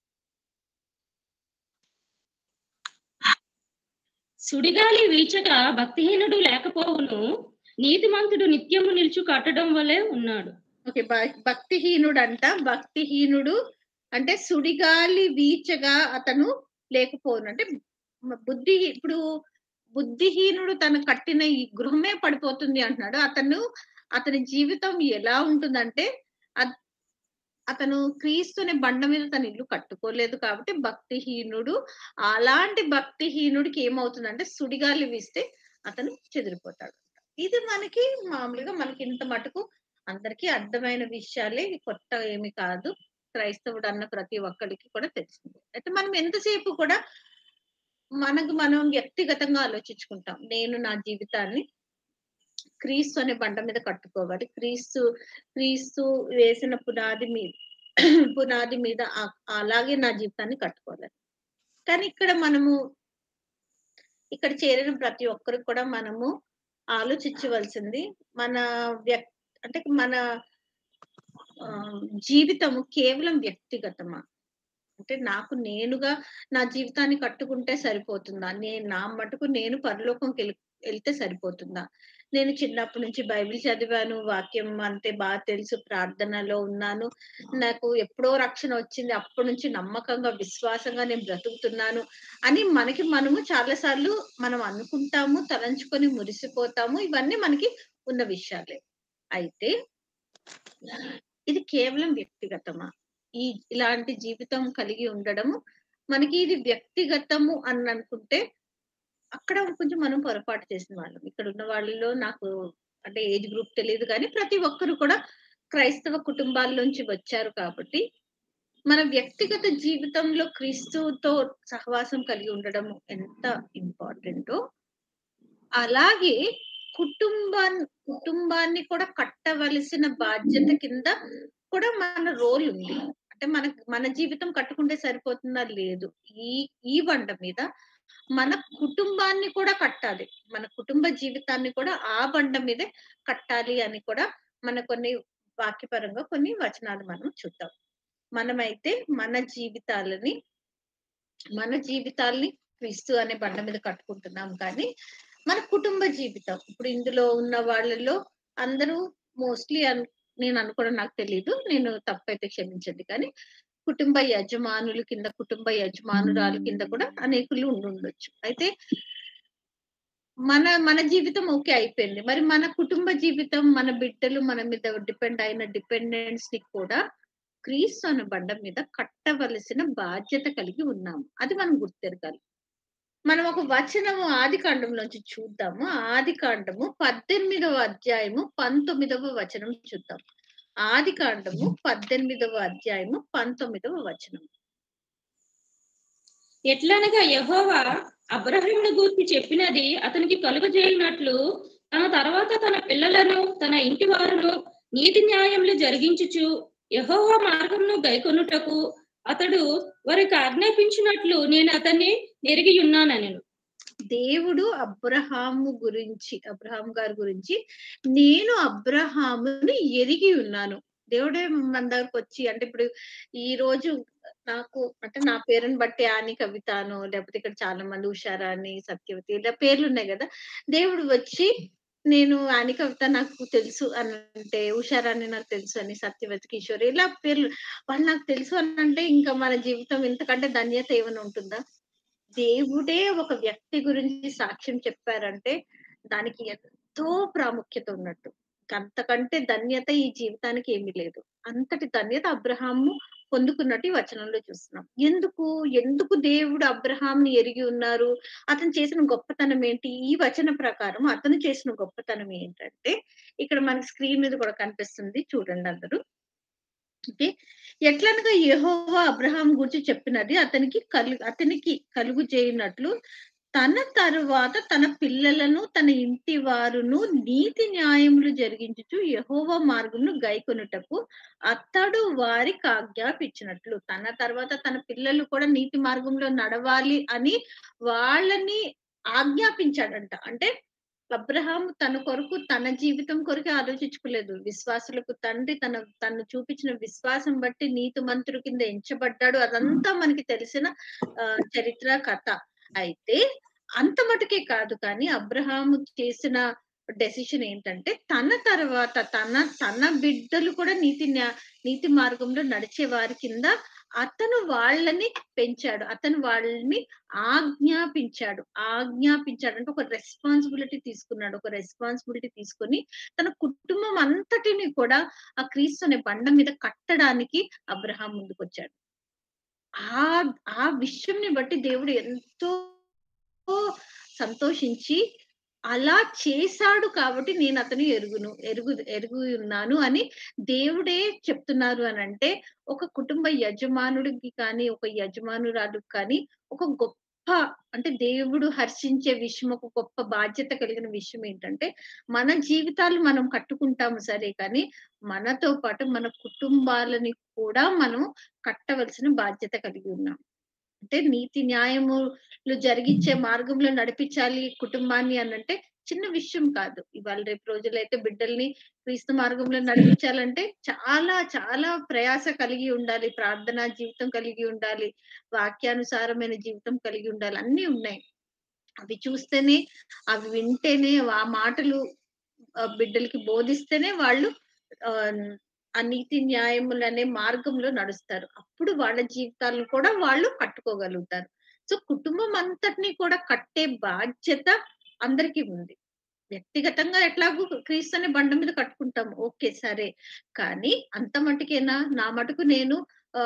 సుడిగాలి వీచక భక్తిహీనుడు లేకపోవును నీతిమంతుడు నిత్యము నిలుచు కట్టడం వలె ఉన్నాడు ఓకే భ- భక్తిహీనుడు అంట భక్తిహీనుడు అంటే సుడిగాలి వీచగా అతను లేకపోను అంటే మ- బుద్ధి ఇప్పుడు బుద్ధిహీనుడు తను కట్టిన ఈ గృహమే పడిపోతుంది అంటున్నాడు అతను అతని జీవితం ఎలా ఉంటుందంటే అత్- అతను క్రీస్తుని బండ మీద తన ఇల్లు కట్టుకోలేదు కాబట్టి భక్తిహీనుడు అలాంటి భక్తిహీనుడికి ఏమవుతుందంటే సుడిగాలి వీస్తే అతను చెదిరిపోతాడు ఇది మనకి మామూలుగా మనకి ఇంత మటుకు అందరికీ అర్థమైన విషయాలే ఇది కొత్త ఏమి కాదు క్రైస్తవుడు అన్న ప్రతి ఒక్కరికి కూడా తెలిసింది అయితే మనం ఎంతసేపు కూడా మనకు మనం వ్యక్తిగతంగా ఆలోచించుకుంటాం నేను నా జీవితాన్ని క్రీస్తు అనే బండ మీద కట్టుకోవాలి క్రీస్తు క్రీస్తు వేసిన పునాది మీద పునాది మీద ఆ- అలాగే నా జీవితాన్ని కట్టుకోవాలి కానీ ఇక్కడ మనము ఇక్కడ చేరిన ప్రతి ఒక్కరికి కూడా మనము ఆలోచించవలసింది మన వ్యక్ అంటే మన ఆ, జీవితము కేవలం వ్యక్తిగతమా అంటే నాకు నేనుగా నా జీవితాన్ని కట్టుకుంటే సరిపోతుందా నేను నా మటుకు నేను పరలోకంకి వెళ్- వెళ్తే సరిపోతుందా నేను చిన్నప్పటి నుంచి బైబిల్ చదివాను వాక్యం అంతే బాగా తెలుసు ప్రార్థనలో ఉన్నాను నాకు ఎప్పుడో రక్షణ వచ్చింది అప్పటి నుంచి నమ్మకంగా విశ్వాసంగా నేను బ్రతుకుతున్నాను అని మనకి మనము చాలా సార్లు మనం అనుకుంటాము తలంచుకొని మురిసిపోతాము ఇవన్నీ మనకి ఉన్న విషయాలే అయితే ఇది కేవలం వ్యక్తిగతమా ఈ ఇలాంటి జీవితం కలిగి ఉండడము మనకి ఇది వ్యక్తిగతము అని అనుకుంటే అక్కడ కొంచెం మనం పొరపాటు చేసిన వాళ్ళం ఇక్కడ ఉన్న వాళ్ళలో నాకు అంటే ఏజ్ గ్రూప్ తెలియదు కానీ ప్రతి ఒక్కరు కూడా క్రైస్తవ కుటుంబాల్లోంచి వచ్చారు కాబట్టి మన వ్యక్తిగత జీవితంలో క్రీస్తుతో సహవాసం కలిగి ఉండడం ఎంత ఇంపార్టెంటో అలాగే కుటుంబాన్ని కుటుంబాన్ని కూడా కట్టవలసిన బాధ్యత కింద కూడా మన రోల్ ఉంది అంటే మన మన జీవితం కట్టుకుంటే సరిపోతుందా లేదు ఈ ఈ బండ మీద మన కుటుంబాన్ని కూడా కట్టాలి మన కుటుంబ జీవితాన్ని కూడా ఆ బండ మీదే కట్టాలి అని కూడా మన కొన్ని వాక్యపరంగా కొన్ని వచనాలు మనం చూద్దాం మనమైతే మన జీవితాలని మన జీవితాల్ని క్రీస్తు అనే బండ మీద కట్టుకుంటున్నాం కానీ మన కుటుంబ జీవితం ఇప్పుడు ఇందులో ఉన్న వాళ్ళలో అందరూ మోస్ట్లీ నేను అనుకోవడం నాకు తెలియదు నేను తప్పైతే క్షమించండి కానీ కుటుంబ యజమానుల కింద కుటుంబ యజమానురాలు కింద కూడా అనేకులు ఉండి ఉండొచ్చు అయితే మన మన జీవితం ఓకే అయిపోయింది మరి మన కుటుంబ జీవితం మన బిడ్డలు మన మీద డిపెండ్ అయిన డిపెండెన్స్ ని కూడా క్రీస్తు అనే బండ మీద కట్టవలసిన బాధ్యత కలిగి ఉన్నాము అది మనం గుర్తెరగాలి మనం ఒక వచనము ఆది కాండంలోంచి చూద్దాము ఆది కాండము పద్దెనిమిదవ అధ్యాయము పంతొమ్మిదవ వచనం చూద్దాం ఆది కాండము పద్దెనిమిదవ అధ్యాయము పంతొమ్మిదవ వచనం ఎట్లనగా యెహోవా అబ్రహామును గూర్చి చెప్పినది అతనికి కలుగజేయనట్లు తన తర్వాత తన పిల్లలను తన ఇంటి వారును నీతి న్యాయములు జరిగించుచు యెహోవా మార్గమును గైకొనుటకు అతడు వారికి ఆజ్ఞాపించినట్లు నేను అతన్ని నెరిగి ఉన్నానని దేవుడు అబ్రహాము గురించి అబ్రహాం గారి గురించి నేను అబ్రహాముని ఎరిగి ఉన్నాను దేవుడే మన దగ్గరకు వచ్చి అంటే ఇప్పుడు ఈ రోజు నాకు అంటే నా పేరుని బట్టి ఆని కవితాను లేకపోతే ఇక్కడ చాలా మంది ఉషారాని సత్యవతి ఇలా పేర్లు ఉన్నాయి కదా దేవుడు వచ్చి నేను ఆని కవిత నాకు తెలుసు అని అంటే ఉషారాన్ని నాకు తెలుసు అని సత్యవతి కిషోర్ ఇలా పేర్లు వాళ్ళు నాకు తెలుసు అని అంటే ఇంకా మన జీవితం ఇంతకంటే ధన్యత ఏమైనా ఉంటుందా దేవుడే ఒక వ్యక్తి గురించి సాక్ష్యం చెప్పారంటే దానికి ఎంతో ప్రాముఖ్యత ఉన్నట్టు అంతకంటే ధన్యత ఈ జీవితానికి ఏమీ లేదు అంతటి ధన్యత అబ్రహాము పొందుకున్నట్టు ఈ వచనంలో చూస్తున్నాం ఎందుకు ఎందుకు దేవుడు అబ్రహాంని ఎరిగి ఉన్నారు అతను చేసిన గొప్పతనం ఏంటి ఈ వచన ప్రకారం అతను చేసిన గొప్పతనం ఏంటంటే ఇక్కడ మనకి స్క్రీన్ మీద కూడా కనిపిస్తుంది చూడండి అందరూ ఓకే ఎట్లనగా యెహోవా అబ్రహాం గురించి చెప్పినది అతనికి కలు అతనికి కలుగు చేయనట్లు తన తరువాత తన పిల్లలను తన ఇంటి వారును నీతి న్యాయములు జరిగించుచు యెహోవా మార్గమును గైకొనుటకు అతడు వారికి ఆజ్ఞాపించినట్లు తన తర్వాత తన పిల్లలు కూడా నీతి మార్గంలో నడవాలి అని వాళ్ళని ఆజ్ఞాపించాడంట అంటే అబ్రహాము తన కొరకు తన జీవితం కొరకు ఆలోచించుకోలేదు విశ్వాసులకు తండ్రి తన తను చూపించిన విశ్వాసం బట్టి నీతి మంత్రుల కింద ఎంచబడ్డాడు అదంతా మనకి తెలిసిన ఆ, చరిత్ర కథ అయితే అంత మటుకే కాదు కానీ అబ్రహాము చేసిన డెసిషన్ ఏంటంటే తన తర్వాత తన తన బిడ్డలు కూడా నీతి న్యా- నీతి మార్గంలో నడిచే వారి కింద అతను వాళ్ళని పెంచాడు అతను వాళ్ళని ఆజ్ఞాపించాడు ఆజ్ఞాపించాడు అంటే ఒక రెస్పాన్సిబిలిటీ తీసుకున్నాడు ఒక రెస్పాన్సిబిలిటీ తీసుకొని తన కుటుంబం అంతటిని కూడా ఆ క్రీస్తు అనే బండ మీద కట్టడానికి అబ్రహాం ముందుకొచ్చాడు ఆ ఆ విషయంని బట్టి దేవుడు ఎంతో సంతోషించి అలా చేశాడు కాబట్టి నేను అతను ఎరుగును ఎరుగు ఎరుగు ఉన్నాను అని దేవుడే చెప్తున్నారు అని అంటే ఒక కుటుంబ యజమానుడికి కానీ ఒక యజమానురాలుకి కానీ ఒక గొప్ప అంటే దేవుడు హర్షించే విషయం ఒక గొప్ప బాధ్యత కలిగిన విషయం ఏంటంటే మన జీవితాలు మనం కట్టుకుంటాము సరే కానీ మనతో పాటు మన కుటుంబాలని కూడా మనం కట్టవలసిన బాధ్యత కలిగి ఉన్నాం అంటే నీతి న్యాయములు జరిగించే మార్గంలో నడిపించాలి కుటుంబాన్ని అనంటే చిన్న విషయం కాదు ఇవాళ రేపు రోజులైతే బిడ్డల్ని క్రీస్తు మార్గంలో నడిపించాలంటే చాలా చాలా ప్రయాస కలిగి ఉండాలి ప్రార్థనా జీవితం కలిగి ఉండాలి వాక్యానుసారమైన జీవితం కలిగి ఉండాలి అన్ని ఉన్నాయి అవి చూస్తేనే అవి వింటేనే ఆ మాటలు ఆ, బిడ్డలకి బోధిస్తేనే వాళ్ళు ఆ, ఆ నీతి న్యాయములు అనే మార్గంలో నడుస్తారు అప్పుడు వాళ్ళ జీవితాలను కూడా వాళ్ళు కట్టుకోగలుగుతారు సో కుటుంబం అంతటిని కూడా కట్టే బాధ్యత అందరికీ ఉంది వ్యక్తిగతంగా ఎట్లాగూ క్రీస్తు అనే బండ మీద కట్టుకుంటాం ఓకే సరే కానీ అంత మటుకేనా నా మటుకు నేను ఆ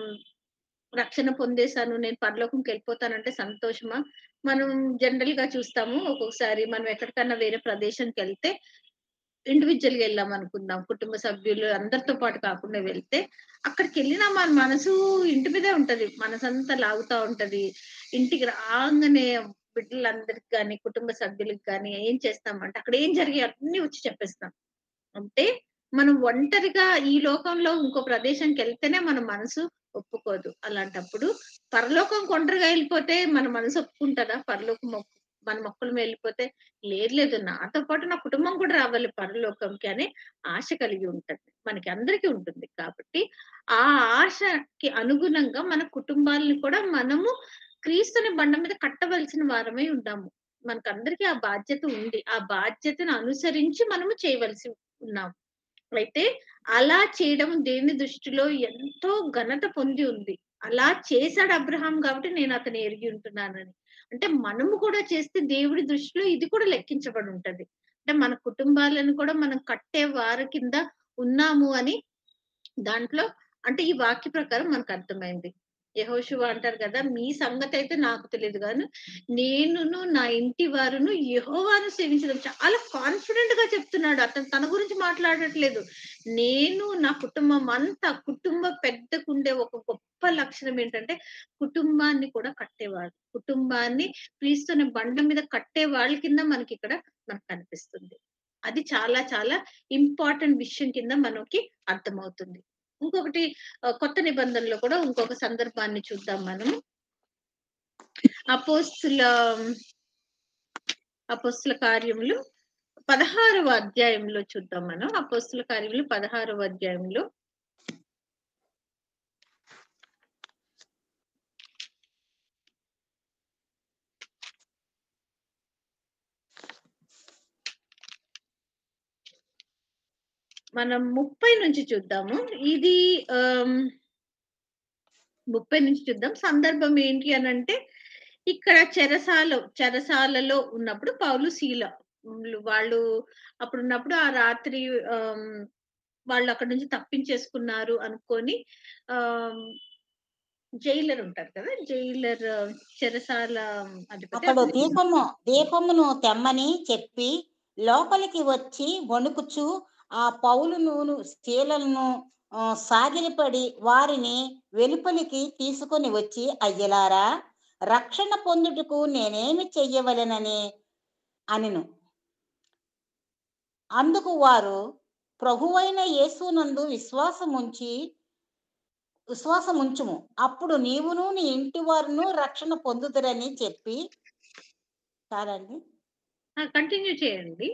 రక్షణ పొందేశాను నేను పరలోకంకి వెళ్ళిపోతానంటే సంతోషమా మనం జనరల్ గా చూస్తాము ఒక్కొక్కసారి మనం ఎక్కడికన్నా వేరే ప్రదేశానికి వెళ్తే ఇండివిజువల్ గా వెళ్ళాం అనుకుందాం కుటుంబ సభ్యులు అందరితో పాటు కాకుండా వెళ్తే అక్కడికి వెళ్ళినా మన మనసు ఇంటి మీదే ఉంటది మనసంతా లాగుతా ఉంటది ఇంటికి రాగానే బిడ్డలందరికి కానీ కుటుంబ సభ్యులకు కానీ ఏం చేస్తామంటే అక్కడ ఏం జరిగి అన్ని వచ్చి చెప్పేస్తాం అంటే మనం ఒంటరిగా ఈ లోకంలో ఇంకో ప్రదేశానికి వెళ్తేనే మన మనసు ఒప్పుకోదు అలాంటప్పుడు పరలోకం ఒంటరిగా వెళ్ళిపోతే మన మనసు ఒప్పుకుంటుందా పరలోకం ఒప్పు- మన మొక్కలు వెళ్ళిపోతే లేదు లేదు నాతో పాటు నా కుటుంబం కూడా రావాలి పరలోకంకి అనే ఆశ కలిగి ఉంటుంది మనకి అందరికీ ఉంటుంది కాబట్టి ఆ ఆశకి అనుగుణంగా మన కుటుంబాలను కూడా మనము క్రీస్తుని బండ మీద కట్టవలసిన వారమై ఉన్నాము మనకందరికీ ఆ బాధ్యత ఉంది ఆ బాధ్యతను అనుసరించి మనము చేయవలసి ఉన్నాం అయితే అలా చేయడం దేవుని దృష్టిలో ఎంతో ఘనత పొంది ఉంది అలా చేశాడు అబ్రహాం కాబట్టి నేను అతను ఎరిగి ఉంటున్నానని అంటే మనము కూడా చేస్తే దేవుడి దృష్టిలో ఇది కూడా లెక్కించబడి ఉంటది అంటే మన కుటుంబాలను కూడా మనం కట్టే వారి కింద ఉన్నాము అని దాంట్లో అంటే ఈ వాక్య ప్రకారం మనకు అర్థమైంది యహోశివ అంటారు కదా మీ సంగతి అయితే నాకు తెలియదు కానీ నేనును నా ఇంటి వారును యహోవాను సేవించడం చాలా కాన్ఫిడెంట్ గా చెప్తున్నాడు అతను తన గురించి మాట్లాడట్లేదు నేను నా కుటుంబం అంతా కుటుంబ పెద్దకుండే ఒక గొప్ప లక్షణం ఏంటంటే కుటుంబాన్ని కూడా కట్టేవాడు కుటుంబాన్ని క్రీస్తుని బండ మీద కట్టే వాళ్ళ కింద మనకి ఇక్కడ మనకు కనిపిస్తుంది అది చాలా చాలా ఇంపార్టెంట్ విషయం కింద మనకి అర్థమవుతుంది ఇంకొకటి ఆ, కొత్త నిబంధనలో కూడా ఇంకొక సందర్భాన్ని చూద్దాం మనం అపోస్తుల అపోస్తుల కార్యములు పదహారవ అధ్యాయంలో చూద్దాం మనం అపోస్తుల కార్యములు పదహారవ అధ్యాయంలో మనం ముప్పై నుంచి చూద్దాము ఇది ఆమ్, ముప్పై నుంచి చూద్దాం సందర్భం ఏంటి అని అంటే ఇక్కడ చెరసాల చెరసాలలో ఉన్నప్పుడు పౌలు శీల ఉమ్, వాళ్ళు అప్పుడు ఉన్నప్పుడు ఆ రాత్రి ఆమ్, వాళ్ళు అక్కడ నుంచి తప్పించేసుకున్నారు అనుకొని ఆమ్, జైలర్ ఉంటారు కదా జైలర్ ఆ, చెరసాల అధిపతి అతడు అతను- దీపము దీపమును తెమ్మని చెప్పి లోపలికి వచ్చి వణుకుచు ఆ పౌలును శీలను ఆ, సాగిలపడి వారిని వెలుపలికి తీసుకొని వచ్చి అయ్యలారా రక్షణ పొందుటకు నేనేమి చెయ్యవలెనని అనెను అందుకు వారు ప్రభువైన యేసునందు విశ్వాసముంచి విశ్వాసముంచుము అప్పుడు నీవును నీ ఇంటి వారును రక్షణ పొందుదురని చెప్పి చాలండి కంటిన్యూ చేయండి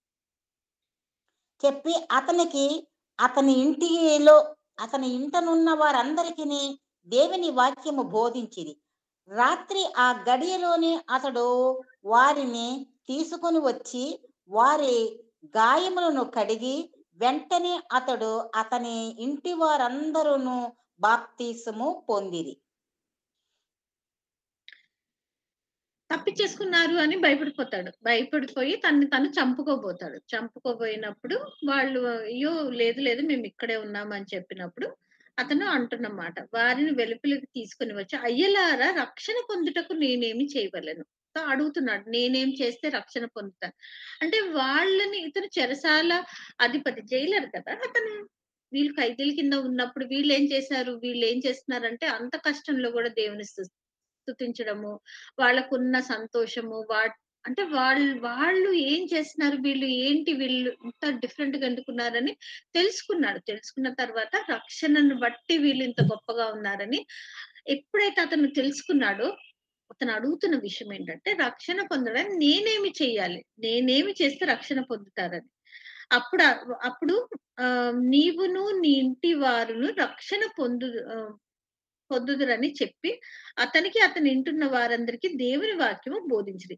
చెప్పి అతనికి అతని ఇంటిలో అతని ఇంటనున్న వారందరికీ దేవుని వాక్యము బోధించిరి రాత్రి ఆ గడియలోనే అతడు వారిని తీసుకొని వచ్చి వారి గాయములను కడిగి వెంటనే అతడు అతని ఇంటి వారందరూ బాప్తీసము పొందిరి తప్పించేసుకున్నారు అని భయపడిపోతాడు భయపడిపోయి తన్ని తను చంపుకోబోతాడు చంపుకోబోయినప్పుడు వాళ్ళు అయ్యో లేదు లేదు మేము ఇక్కడే ఉన్నామని చెప్పినప్పుడు అతను అంటున్నమాట వారిని వెలుపలికి తీసుకుని వచ్చి అయ్యలారా రక్షణ పొందుటకు నేనేమి చేయవలను సో అడుగుతున్నాడు నేనేం చేస్తే రక్షణ పొందుతాను అంటే వాళ్ళని ఇతను చెరసాల అధిపతి జైలర్ కదా అతను వీళ్ళు ఖైదీల కింద ఉన్నప్పుడు వీళ్ళు ఏం చేశారు వీళ్ళు ఏం చేస్తున్నారంటే అంత కష్టంలో కూడా దేవుని స్తు- స్తుతించడము వాళ్ళకున్న సంతోషము వా అంటే వాళ్ళు వాళ్ళు ఏం చేస్తున్నారు వీళ్ళు ఏంటి వీళ్ళు ఇంత డిఫరెంట్ గా ఎందుకున్నారని తెలుసుకున్నాడు తెలుసుకున్న తర్వాత రక్షణను బట్టి వీళ్ళు ఇంత గొప్పగా ఉన్నారని ఎప్పుడైతే అతను తెలుసుకున్నాడో అతను అడుగుతున్న విషయం ఏంటంటే రక్షణ పొందడానికి నేనేమి చెయ్యాలి నేనేమి చేస్తే రక్షణ పొందుతారని అప్పుడు ఆ- అప్పుడు ఆ నీవును నీ ఇంటి వారును రక్షణ పొందు ఆ, పొందుదురని చెప్పి అతనికి అతని ఇంటున్న వారందరికీ దేవుని వాక్యము బోధించింది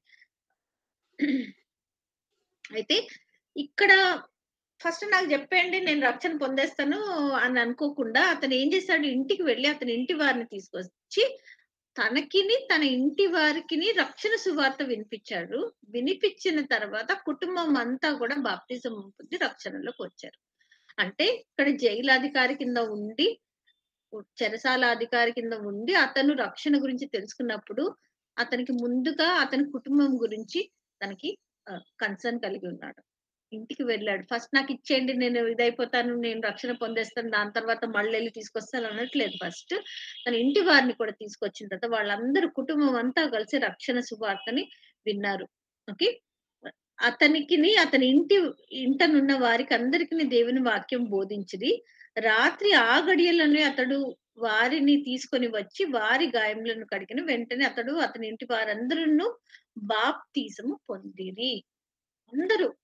అయితే ఇక్కడ ఫస్ట్ నాకు చెప్పండి నేను రక్షణ పొందేస్తాను అని అనుకోకుండా అతను ఏం చేశాడు ఇంటికి వెళ్ళి అతని ఇంటి వారిని తీసుకొచ్చి తనకిని తన ఇంటి వారికిని రక్షణ సువార్త వినిపించాడు వినిపించిన తర్వాత కుటుంబం అంతా కూడా బాప్తిజం పొంది రక్షణలోకి వచ్చారు అంటే ఇక్కడ జైలు అధికారి కింద ఉండి చెరసాల అధికారి కింద ఉండి అతను రక్షణ గురించి తెలుసుకున్నప్పుడు అతనికి ముందుగా అతని కుటుంబం గురించి తనకి కన్సర్న్ కలిగి ఉన్నాడు ఇంటికి వెళ్ళాడు ఫస్ట్ నాకు ఇచ్చేయండి నేను ఇదైపోతాను నేను రక్షణ పొందేస్తాను దాని తర్వాత మళ్ళీ వెళ్ళి తీసుకొస్తాను అనట్లేదు ఫస్ట్ తన ఇంటి వారిని కూడా తీసుకొచ్చిన తర్వాత వాళ్ళందరూ కుటుంబం అంతా కలిసి రక్షణ సువార్తని విన్నారు ఓకే అతనికి అతని ఇంటి ఇంటనున్న వారికి అందరికి దేవుని వాక్యం బోధించింది రాత్రి ఆ గడియలోనే అతడు వారిని తీసుకొని వచ్చి వారి గాయములను కడిగిన వెంటనే అతడు అతని ఇంటి వారందరూ బాప్తీసము పొందిరి అందరూ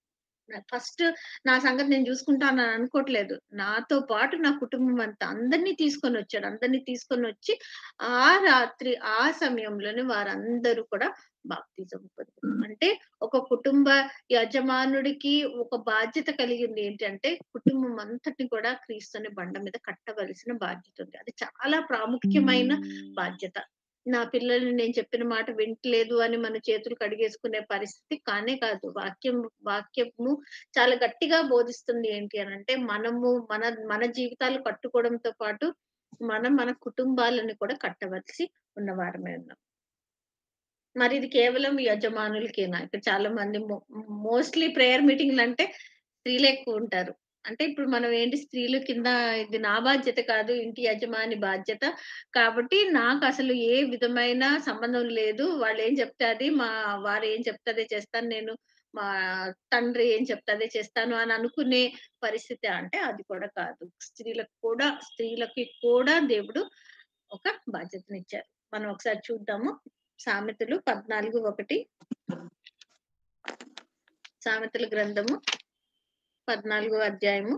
ఫస్ట్ నా సంగతి నేను చూసుకుంటాను అని అనుకోవట్లేదు నాతో పాటు నా కుటుంబం అంతా అందరినీ తీసుకొని వచ్చాడు అందరినీ తీసుకొని వచ్చి ఆ రాత్రి ఆ సమయంలోనే వారందరూ కూడా బాప్తిజం పొందారు అంటే ఒక కుటుంబ యజమానుడికి ఒక బాధ్యత కలిగింది ఏంటంటే కుటుంబం అంతటిని కూడా క్రీస్తుని బండ మీద కట్టవలసిన బాధ్యత ఉంది అది చాలా ప్రాముఖ్యమైన బాధ్యత నా పిల్లల్ని నేను చెప్పిన మాట వింటలేదు అని మన చేతులు కడిగేసుకునే పరిస్థితి కానే కాదు వాక్యం వాక్యము చాలా గట్టిగా బోధిస్తుంది ఏంటి అని అంటే మనము మన మన జీవితాలు కట్టుకోవడంతో పాటు మనం మన కుటుంబాలను కూడా కట్టవలసి ఉన్నవారమే ఉన్నాం మరి ఇది కేవలం యజమానులకేనా ఇక్కడ చాలా మంది మోస్ట్లీ ప్రేయర్ మీటింగ్లు అంటే స్త్రీలు ఎక్కువ ఉంటారు అంటే ఇప్పుడు మనం ఏంటి స్త్రీలు కింద ఇది నా బాధ్యత కాదు ఇంటి యజమాని బాధ్యత కాబట్టి నాకు అసలు ఏ విధమైన సంబంధం లేదు వాళ్ళు ఏం చెప్తే అది మా వారు ఏం చెప్తే అదే చేస్తాను నేను మా తండ్రి ఏం చెప్తే అదే చేస్తాను అని అనుకునే పరిస్థితి అంటే అది కూడా కాదు స్త్రీలకు కూడా స్త్రీలకి కూడా దేవుడు ఒక బాధ్యతనిచ్చారు మనం ఒకసారి చూద్దాము సామెతలు పద్నాలుగు ఒకటి సామెతల గ్రంథము పద్నాలుగో అధ్యాయము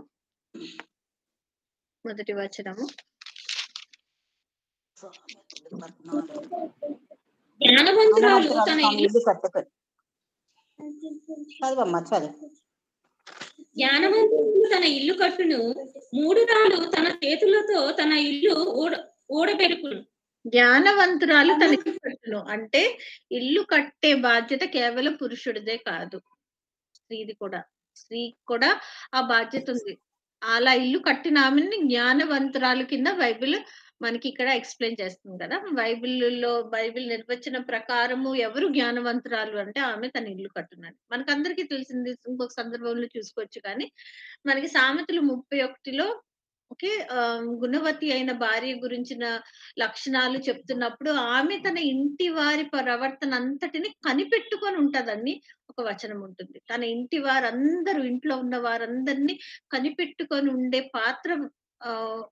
మొదటి వచనము జ్ఞానవంతురాలు తన ఇల్లు ఇల్లు కట్టుకొని చదువమ్మా చదువు జ్ఞానవంతుడు తన ఇల్లు కట్టును మూడు రాళ్ళు తన చేతులతో తన ఇల్లు ఊడ ఊడబెరుకును జ్ఞానవంతురాలు తన ఇల్లు కట్టును అంటే ఇల్లు కట్టే బాధ్యత కేవలం పురుషుడిదే కాదు స్త్రీది కూడా స్త్రీ కూడా ఆ బాధ్యత ఉంది అలా ఇల్లు కట్టిన ఆమెని జ్ఞానవంతురాలు కింద బైబిల్ మనకి ఇక్కడ ఎక్స్ప్లెయిన్ చేస్తుంది కదా బైబిల్లో బైబిల్ నిర్వచనం ప్రకారము ఎవరు జ్ఞానవంతురాలు అంటే ఆమె తన ఇల్లు కట్టున్నాడు మనకందరికీ తెలిసింది ఇంకొక సందర్భంలో చూసుకోవచ్చు కానీ మనకి సామెతలు ముప్పై ఒకటిలో ఓకే గుణవతి అయిన భార్య గురించిన లక్షణాలు చెప్తున్నప్పుడు ఆమె తన ఇంటి వారి ప్రవర్తన అంతటిని కనిపెట్టుకొని ఉంటదని ఒక వచనం ఉంటుంది తన ఇంటి వారందరూ ఇంట్లో ఉన్న వారందరినీ కనిపెట్టుకొని ఉండే పాత్ర ఆ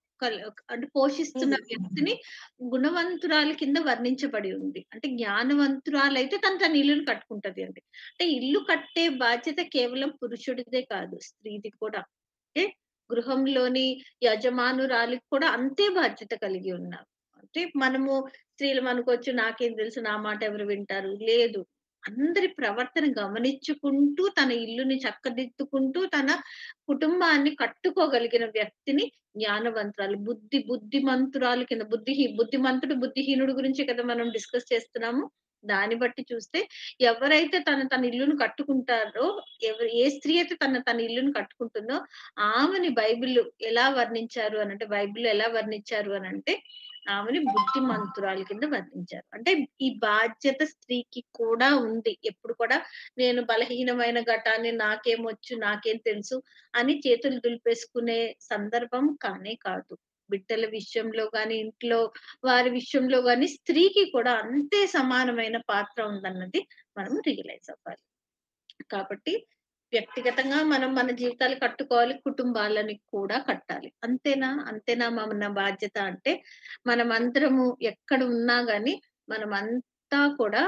అంటే పోషిస్తున్న వ్యక్తిని గుణవంతురాల కింద వర్ణించబడి ఉంది అంటే జ్ఞానవంతురాలు అయితే తన తన ఇల్లును కట్టుకుంటది అండి అంటే ఇల్లు కట్టే బాధ్యత కేవలం పురుషుడిదే కాదు స్త్రీది కూడా అంటే గృహంలోని యజమానురాలికి కూడా అంతే బాధ్యత కలిగి ఉన్నారు అంటే మనము స్త్రీలు అనుకోవచ్చు నాకేం తెలుసు నా మాట ఎవరు వింటారు లేదు అందరి ప్రవర్తన గమనించుకుంటూ తన ఇల్లుని చక్కదిద్దుకుంటూ తన కుటుంబాన్ని కట్టుకోగలిగిన వ్యక్తిని జ్ఞానవంతురాలు బుద్ధి బుద్ధిమంతురాలు కింద బుద్ధి బుద్ధిమంతుడు బుద్ధిహీనుడు గురించి కదా మనం డిస్కస్ చేస్తున్నాము దాన్ని బట్టి చూస్తే ఎవరైతే తన తన ఇల్లును కట్టుకుంటారో ఎవరు ఏ స్త్రీ అయితే తన తన ఇల్లును కట్టుకుంటుందో ఆమెని బైబిల్ ఎలా వర్ణించారు అని అంటే బైబిల్ ఎలా వర్ణించారు అని అంటే ఆమెని బుద్ధిమంతురాల కింద వర్ణించారు అంటే ఈ బాధ్యత స్త్రీకి కూడా ఉంది ఎప్పుడు కూడా నేను బలహీనమైన ఘటాన్ని నాకేమొచ్చు నాకేం తెలుసు అని చేతులు దులిపేసుకునే సందర్భం కానే కాదు బిడ్డల విషయంలో గాని ఇంట్లో వారి విషయంలో గాని స్త్రీకి కూడా అంతే సమానమైన పాత్ర ఉందన్నది మనం రియలైజ్ అవ్వాలి కాబట్టి వ్యక్తిగతంగా మనం మన జీవితాలు కట్టుకోవాలి కుటుంబాలని కూడా కట్టాలి అంతేనా అంతేనా మన బాధ్యత అంటే మనం అందరము ఎక్కడ ఉన్నా గాని మనం అంతా కూడా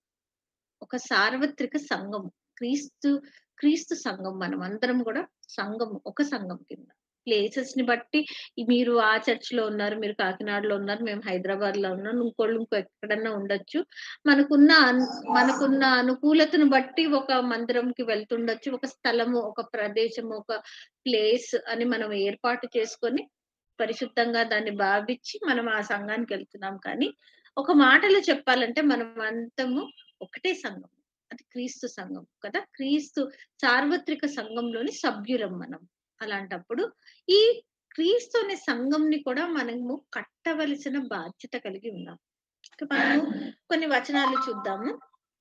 ఒక సార్వత్రిక సంఘం క్రీస్తు క్రీస్తు సంఘం మనం అందరం కూడా సంఘం ఒక సంఘం కింద ప్లేసెస్ ని బట్టి మీరు ఆ చర్చ్ లో ఉన్నారు మీరు కాకినాడలో ఉన్నారు మేము హైదరాబాద్ లో ఉన్నాం ఇంకోళ్ళు ఇంకో ఎక్కడన్నా ఉండొచ్చు మనకున్న మనకున్న అనుకూలతను బట్టి ఒక మందిరంకి వెళ్తుండొచ్చు ఒక స్థలము ఒక ప్రదేశము ఒక ప్లేస్ అని మనం ఏర్పాటు చేసుకొని పరిశుద్ధంగా దాన్ని భావించి మనం ఆ సంఘానికి వెళ్తున్నాం కానీ ఒక మాటలో చెప్పాలంటే మనం అంతము ఒకటే సంఘం అది క్రీస్తు సంఘం కదా క్రీస్తు సార్వత్రిక సంఘంలోని సభ్యులం మనం అలాంటప్పుడు ఈ క్రీస్తు అనే సంఘంని కూడా మనము కట్టవలసిన బాధ్యత కలిగి ఉన్నాం మనము కొన్ని వచనాలు చూద్దాము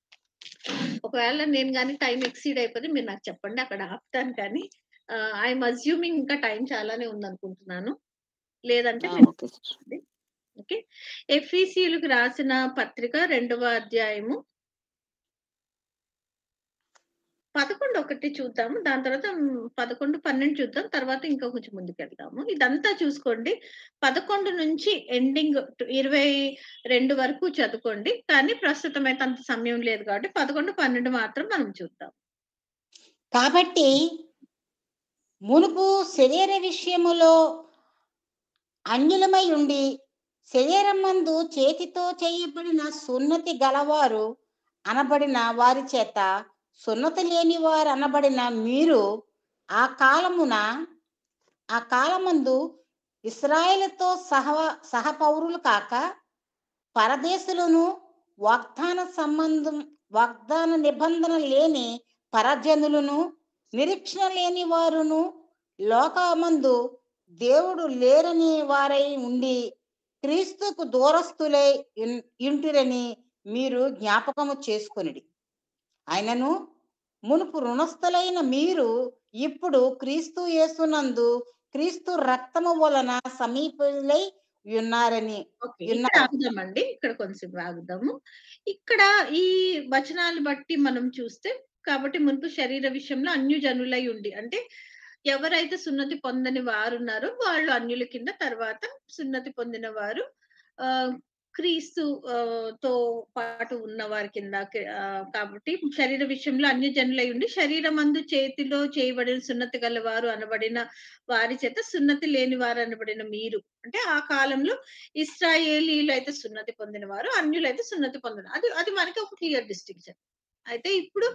ఒకవేళ నేను కానీ టైం ఎక్సీడ్ అయిపోతే మీరు నాకు చెప్పండి అక్కడ ఆపుతాను కానీ ఐఎమ్ అజ్యూమింగ్ ఇంకా టైం చాలానే ఉందనుకుంటున్నాను లేదంటే ఓకే ఎఫ్ఈసీలకు రాసిన పత్రిక రెండవ అధ్యాయము పదకొండు ఒకటి చూద్దాము దాని తర్వాత పదకొండు పన్నెండు చూద్దాం తర్వాత ఇంకా కొంచెం ముందుకు వెళ్దాము ఇదంతా చూసుకోండి పదకొండు నుంచి ఎండింగ్ ఇరవై రెండు వరకు చదువుకోండి కానీ ప్రస్తుతం అయితే అంత సమయం లేదు కాబట్టి పదకొండు పన్నెండు మాత్రం మనం చూద్దాం కాబట్టి మునుపు శరీర విషయములో అన్యులమై ఉండి శరీరం మందు చేతితో చేయబడిన సున్నతి గలవారు అనబడిన వారి చేత సున్నతి లేని వారు అనబడిన మీరు ఆ కాలమున ఆ కాలమందు ఇస్రాయేలుతో సహ సహపౌరులు కాక పరదేశులను వాగ్దాన సంబంధం వాగ్దాన నిబంధన లేని పరజనులను నిరీక్షణ లేని వారును లోకమందు దేవుడు లేరని వారై ఉండి క్రీస్తుకు దూరస్తులై ఇన్- ఇంటిరని మీరు జ్ఞాపకము చేసుకొనిడి ఆయనను మునుపు రుణస్థులైన మీరు ఇప్పుడు క్రీస్తు యేసునందు క్రీస్తు రక్తము వలన సమీపులై ఉన్నారని ఓకే విన్నా- ఇక్కడ ఆగుదామండి ఇక్కడ కొంచెం ఆగుదాము ఇక్కడ ఈ వచనాలు బట్టి మనం చూస్తే కాబట్టి మునుపు శరీర విషయంలో అన్యుజనులై ఉండి అంటే ఎవరైతే సున్నతి పొందని వారు ఉన్నారో వాళ్ళు అన్యుల కింద తర్వాత సున్నతి పొందిన వారు ఆ క్రీస్తు ఆ, తో పాటు ఉన్న వారి కింద ఆ, కాబట్టి శరీర విషయంలో అన్యజనులై ఉండి శరీరం అందు చేతిలో చేయబడిన సున్నతి గలవారు అనబడిన వారి చేత సున్నతి లేని వారు అనబడిన మీరు అంటే ఆ కాలంలో ఇస్రాయేలీలు అయితే సున్నతి పొందిన వారు అన్యులు అయితే సున్నతి పొందిన అది అది మనకి ఒక క్లియర్ డిస్టింక్షన్ అయితే ఇప్పుడు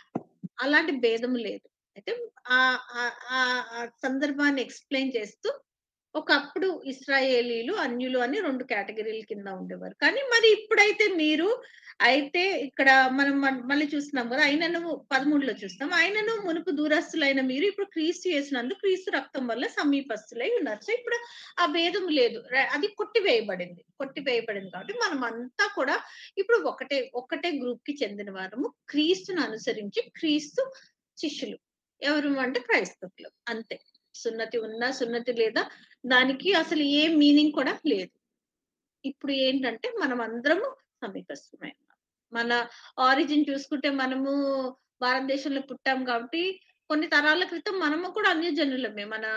అలాంటి భేదము లేదు అయితే ఆ ఆ- ఆ- ఆ సందర్భాన్ని ఎక్స్ప్లెయిన్ చేస్తూ ఒకప్పుడు ఇస్రాయేలీలు అన్యులు అని రెండు కేటగిరీల కింద ఉండేవారు కానీ మరి ఇప్పుడైతే మీరు అయితే ఇక్కడ మనం మన- మళ్ళీ చూస్తున్నాం కదా ఆయనను పదమూడులో చూస్తాం ఆయనను మునుపు దూరస్తులైన మీరు ఇప్పుడు క్రీస్తు చేసినందుకు క్రీస్తు రక్తం వల్ల సమీపస్తులై ఉన్నారు సో ఇప్పుడు ఆ భేదం లేదు ర- అది కొట్టివేయబడింది కొట్టివేయబడింది కాబట్టి మనం అంతా కూడా ఇప్పుడు ఒకటే ఒకటే గ్రూప్ కి చెందిన వారము క్రీస్తును అనుసరించి క్రీస్తు శిష్యులు ఎవరు అంటే క్రైస్తవులు అంతే సున్నతి ఉన్నా సున్నతి లేదా దానికి అసలు ఏ మీనింగ్ కూడా లేదు ఇప్పుడు ఏంటంటే మనం అందరము సమీపస్తుమే ఉన్నాం. మన ఆరిజిన్ చూసుకుంటే మనము భారతదేశంలో పుట్టాం కాబట్టి కొన్ని తరాల క్రితం మనము కూడా అన్యజనులమే మన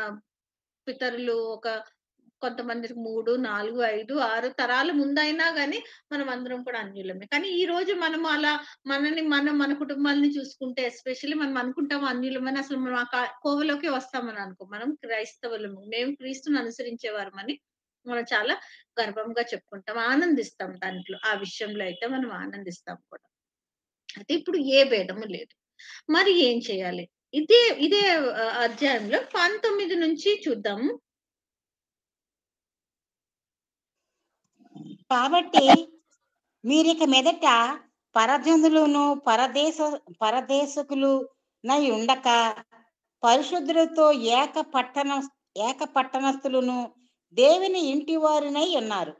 పితరులు ఒక కొంతమందికి మూడు నాలుగు ఐదు ఆరు తరాల ముందైనా గానీ మనం అందరం కూడా అన్యులమే కానీ ఈ రోజు మనం అలా మనని మనం మన కుటుంబాలని చూసుకుంటే ఎస్పెషల్లీ మనం అనుకుంటాం అన్యులమని అసలు మనం ఆ కా- కోవలోకి వస్తామని అనుకో మనం క్రైస్తవులము మేము క్రీస్తుని అనుసరించేవారమని మనం చాలా గర్వంగా చెప్పుకుంటాం ఆనందిస్తాం దాంట్లో ఆ విషయంలో అయితే మనం ఆనందిస్తాం కూడా అయితే ఇప్పుడు ఏ భేదము లేదు మరి ఏం చేయాలి ఇదే ఇదే ఆ, అధ్యాయంలో పంతొమ్మిది నుంచి చూద్దాము కాబట్టి మీరిక మీదట పరజనులను పరదేశ పరదేశకులు నై ఉండక పరిశుద్ధులతో ఏక పట్టణ ఏక పట్టణస్థులను దేవుని ఇంటి వారినై ఉన్నారు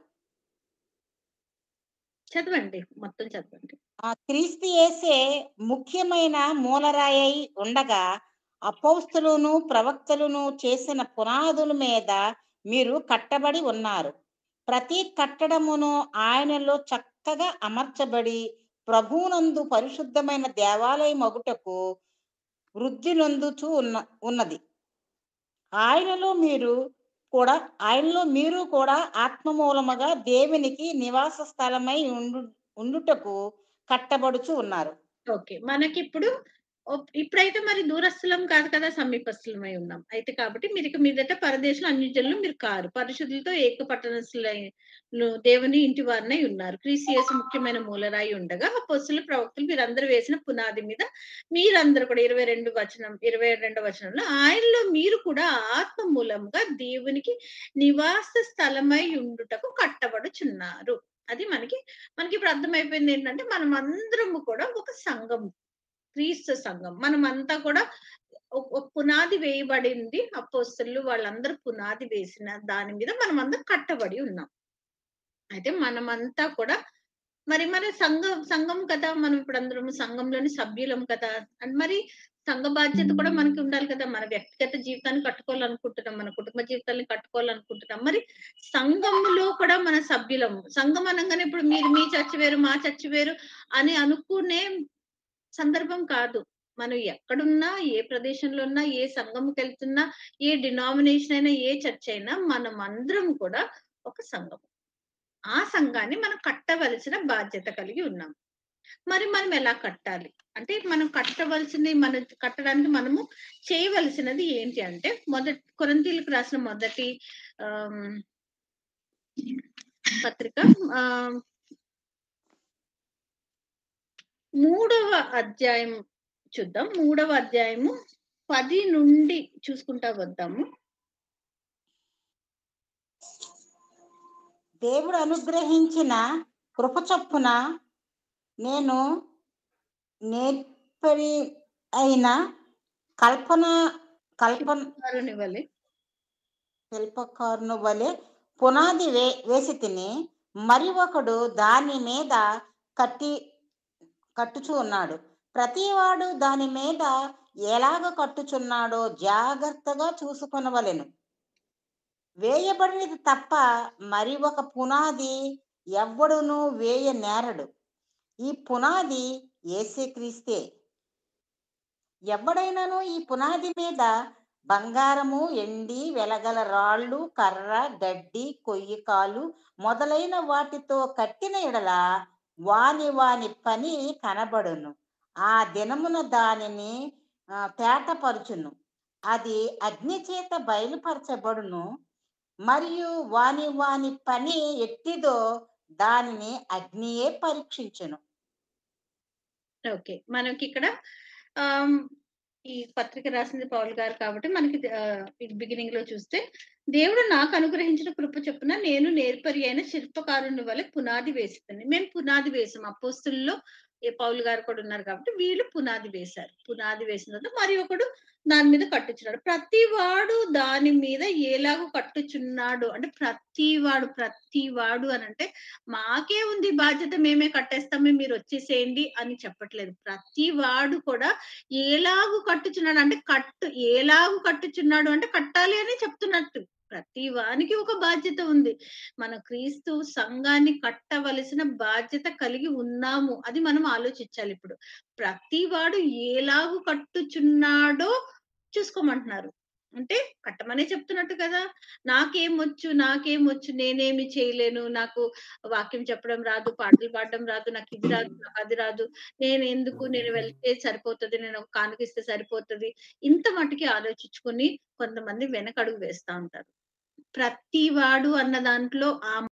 చదవండి మొత్తం చదవండి ఆ క్రీస్తు యేసే ముఖ్యమైన మూలరాయి ఉండగా అపౌస్తులను ప్రవక్తలను చేసిన పునాదుల మీద మీరు కట్టబడి ఉన్నారు ప్రతి కట్టడమును ఆయనలో చక్కగా అమర్చబడి ప్రభువునందు పరిశుద్ధమైన దేవాలయ మగుటకు వృద్ధి నొందుచూ ఉన్న ఉన్నది ఆయనలో మీరు కూడా ఆయనలో మీరు కూడా ఆత్మ మూలముగా దేవునికి నివాస స్థలమై ఉండు ఉండుటకు కట్టబడుచు ఉన్నారు ఓకే మనకిప్పుడు ఒప్- ఇప్పుడైతే మరి దూరస్థులం కాదు కదా సమీపస్థులమై ఉన్నాం అయితే కాబట్టి మీరు ఇక మీదట పరదేశం అన్యజనులు మీరు కారు పరిశుద్ధులతో ఏక పట్టణస్థులై దేవుని ఇంటి వారినై ఉన్నారు క్రీసియస్ ముఖ్యమైన మూలరాయి ఉండగా అపోస్తుల ప్రవక్తలు మీరందరూ వేసిన పునాది మీద మీరందరూ కూడా ఇరవై రెండు వచనం ఇరవై రెండవ వచనంలో ఆయనలో మీరు కూడా ఆత్మ మూలంగా దేవునికి నివాస స్థలమై ఉండుటకు కట్టబడుచున్నారు అది మనకి మనకి ఇప్పుడు అర్థమైపోయింది ఏంటంటే మనం అందరము కూడా ఒక సంఘం క్రీస్తు సంఘం మనం అంతా కూడా ఒక- ఒక పునాది వేయబడింది అపోస్తలు వాళ్ళందరూ పునాది వేసిన దాని మీద మనం అందరం కట్టబడి ఉన్నాం అయితే మనమంతా కూడా మరి మన సంఘం సంఘం కదా మనం ఇప్పుడు అందరం సంఘంలోని సభ్యులం కదా అండ్ మరి సంఘ బాధ్యత కూడా మనకి ఉండాలి కదా మన వ్యక్తిగత జీవితాన్ని కట్టుకోవాలనుకుంటున్నాం మన కుటుంబ జీవితాన్ని కట్టుకోవాలనుకుంటున్నాం మరి సంఘంలో కూడా మన సభ్యులం సంఘం అనగానే ఇప్పుడు మీరు మీ చర్చ వేరు మా చర్చ వేరు అని అనుకునే సందర్భం కాదు మనం ఎక్కడున్నా ఏ ప్రదేశంలో ఉన్నా ఏ సంఘంకి వెళ్తున్నా ఏ డినామినేషన్ అయినా ఏ చర్చ అయినా మనం అందరం కూడా ఒక సంఘం ఆ సంఘాన్ని మనం కట్టవలసిన బాధ్యత కలిగి ఉన్నాం మరి మనం ఎలా కట్టాలి అంటే మనం కట్టవలసింది మన కట్టడానికి మనము చేయవలసినది ఏంటి అంటే మొదటి కొరంతీలకు రాసిన మొదటి ఆమ్, పత్రిక ఆ, మూడవ అధ్యాయం చూద్దాం మూడవ అధ్యాయము పది నుండి చూసుకుంటా వద్దాము దేవుడు అనుగ్రహించిన కృప చొప్పున నేను నేర్పరి అయిన కల్పన కల్పన వారుని వలె శిల్పకారుని వలె పునాది వే వేసి తిని మరి ఒకడు దాని మీద కట్టి కట్టుచు ఉన్నాడు ప్రతివాడు దాని మీద ఎలాగ కట్టుచున్నాడో జాగ్రత్తగా చూసుకొనవలెను వేయబడినది తప్ప మరి ఒక పునాది ఎవ్వడును వేయ నేరడు ఈ పునాది యేసుక్రీస్తే ఎవడైనాను ఈ పునాది మీద బంగారము ఎండి వెలగల రాళ్ళు కర్ర గడ్డి కొయ్యికాలు మొదలైన వాటితో కట్టిన ఎడల వాని వాని పని కనబడును ఆ దినమున దానిని ఆ, తేటపరుచును అది అగ్ని చేత బయలుపరచబడును మరియు వాని వాని పని ఎట్టిదో దానిని అగ్నియే పరీక్షించును ఓకే మనకి ఇక్కడ ఆమ్, ఈ పత్రిక రాసింది పౌల్ గారు కాబట్టి మనకి బిగినింగ్ లో చూస్తే దేవుడు నాకు అనుగ్రహించిన కృప చొప్పున నేను నేర్పరి అయిన శిల్పకారుని వల్ల పునాది వేస్తుంది మేము పునాది వేసాం అపోస్తుల్లో ఏ పౌలు గారు కూడా ఉన్నారు కాబట్టి వీళ్ళు పునాది వేశారు పునాది వేసిన తర్వాత మరి ఒకడు దాని మీద కట్టుచున్నాడు ప్రతి వాడు దాని మీద ఎలాగో కట్టుచున్నాడు అంటే ప్రతి వాడు ప్రతి వాడు అని అంటే మాకే ఉంది బాధ్యత మేమే కట్టేస్తామే మీరు వచ్చేసేయండి అని చెప్పట్లేదు ప్రతి వాడు కూడా ఎలాగు కట్టుచున్నాడు అంటే కట్టు ఎలాగు కట్టుచున్నాడు అంటే కట్టాలి అని చెప్తున్నట్టు ప్రతి వానికి ఒక బాధ్యత ఉంది మన క్రీస్తు సంఘాన్ని కట్టవలసిన బాధ్యత కలిగి ఉన్నాము అది మనం ఆలోచించాలి ఇప్పుడు ప్రతి వాడు ఎలాగు కట్టుచున్నాడో చూసుకోమంటున్నారు అంటే కట్టమనే చెప్తున్నట్టు కదా నాకేమొచ్చు నాకేమొచ్చు నేనేమి చేయలేను నాకు వాక్యం చెప్పడం రాదు పాటలు పాడడం రాదు నాకు ఇది రాదు నాకు అది రాదు నేను ఎందుకు నేను వెళ్తే సరిపోతుంది నేను ఒక కానుకిస్తే సరిపోతుంది ఇంత మటుకి ఆలోచించుకొని కొంతమంది వెనకడుగు వేస్తా ఉంటారు ప్రతి వాడు అన్న దాంట్లో ఆ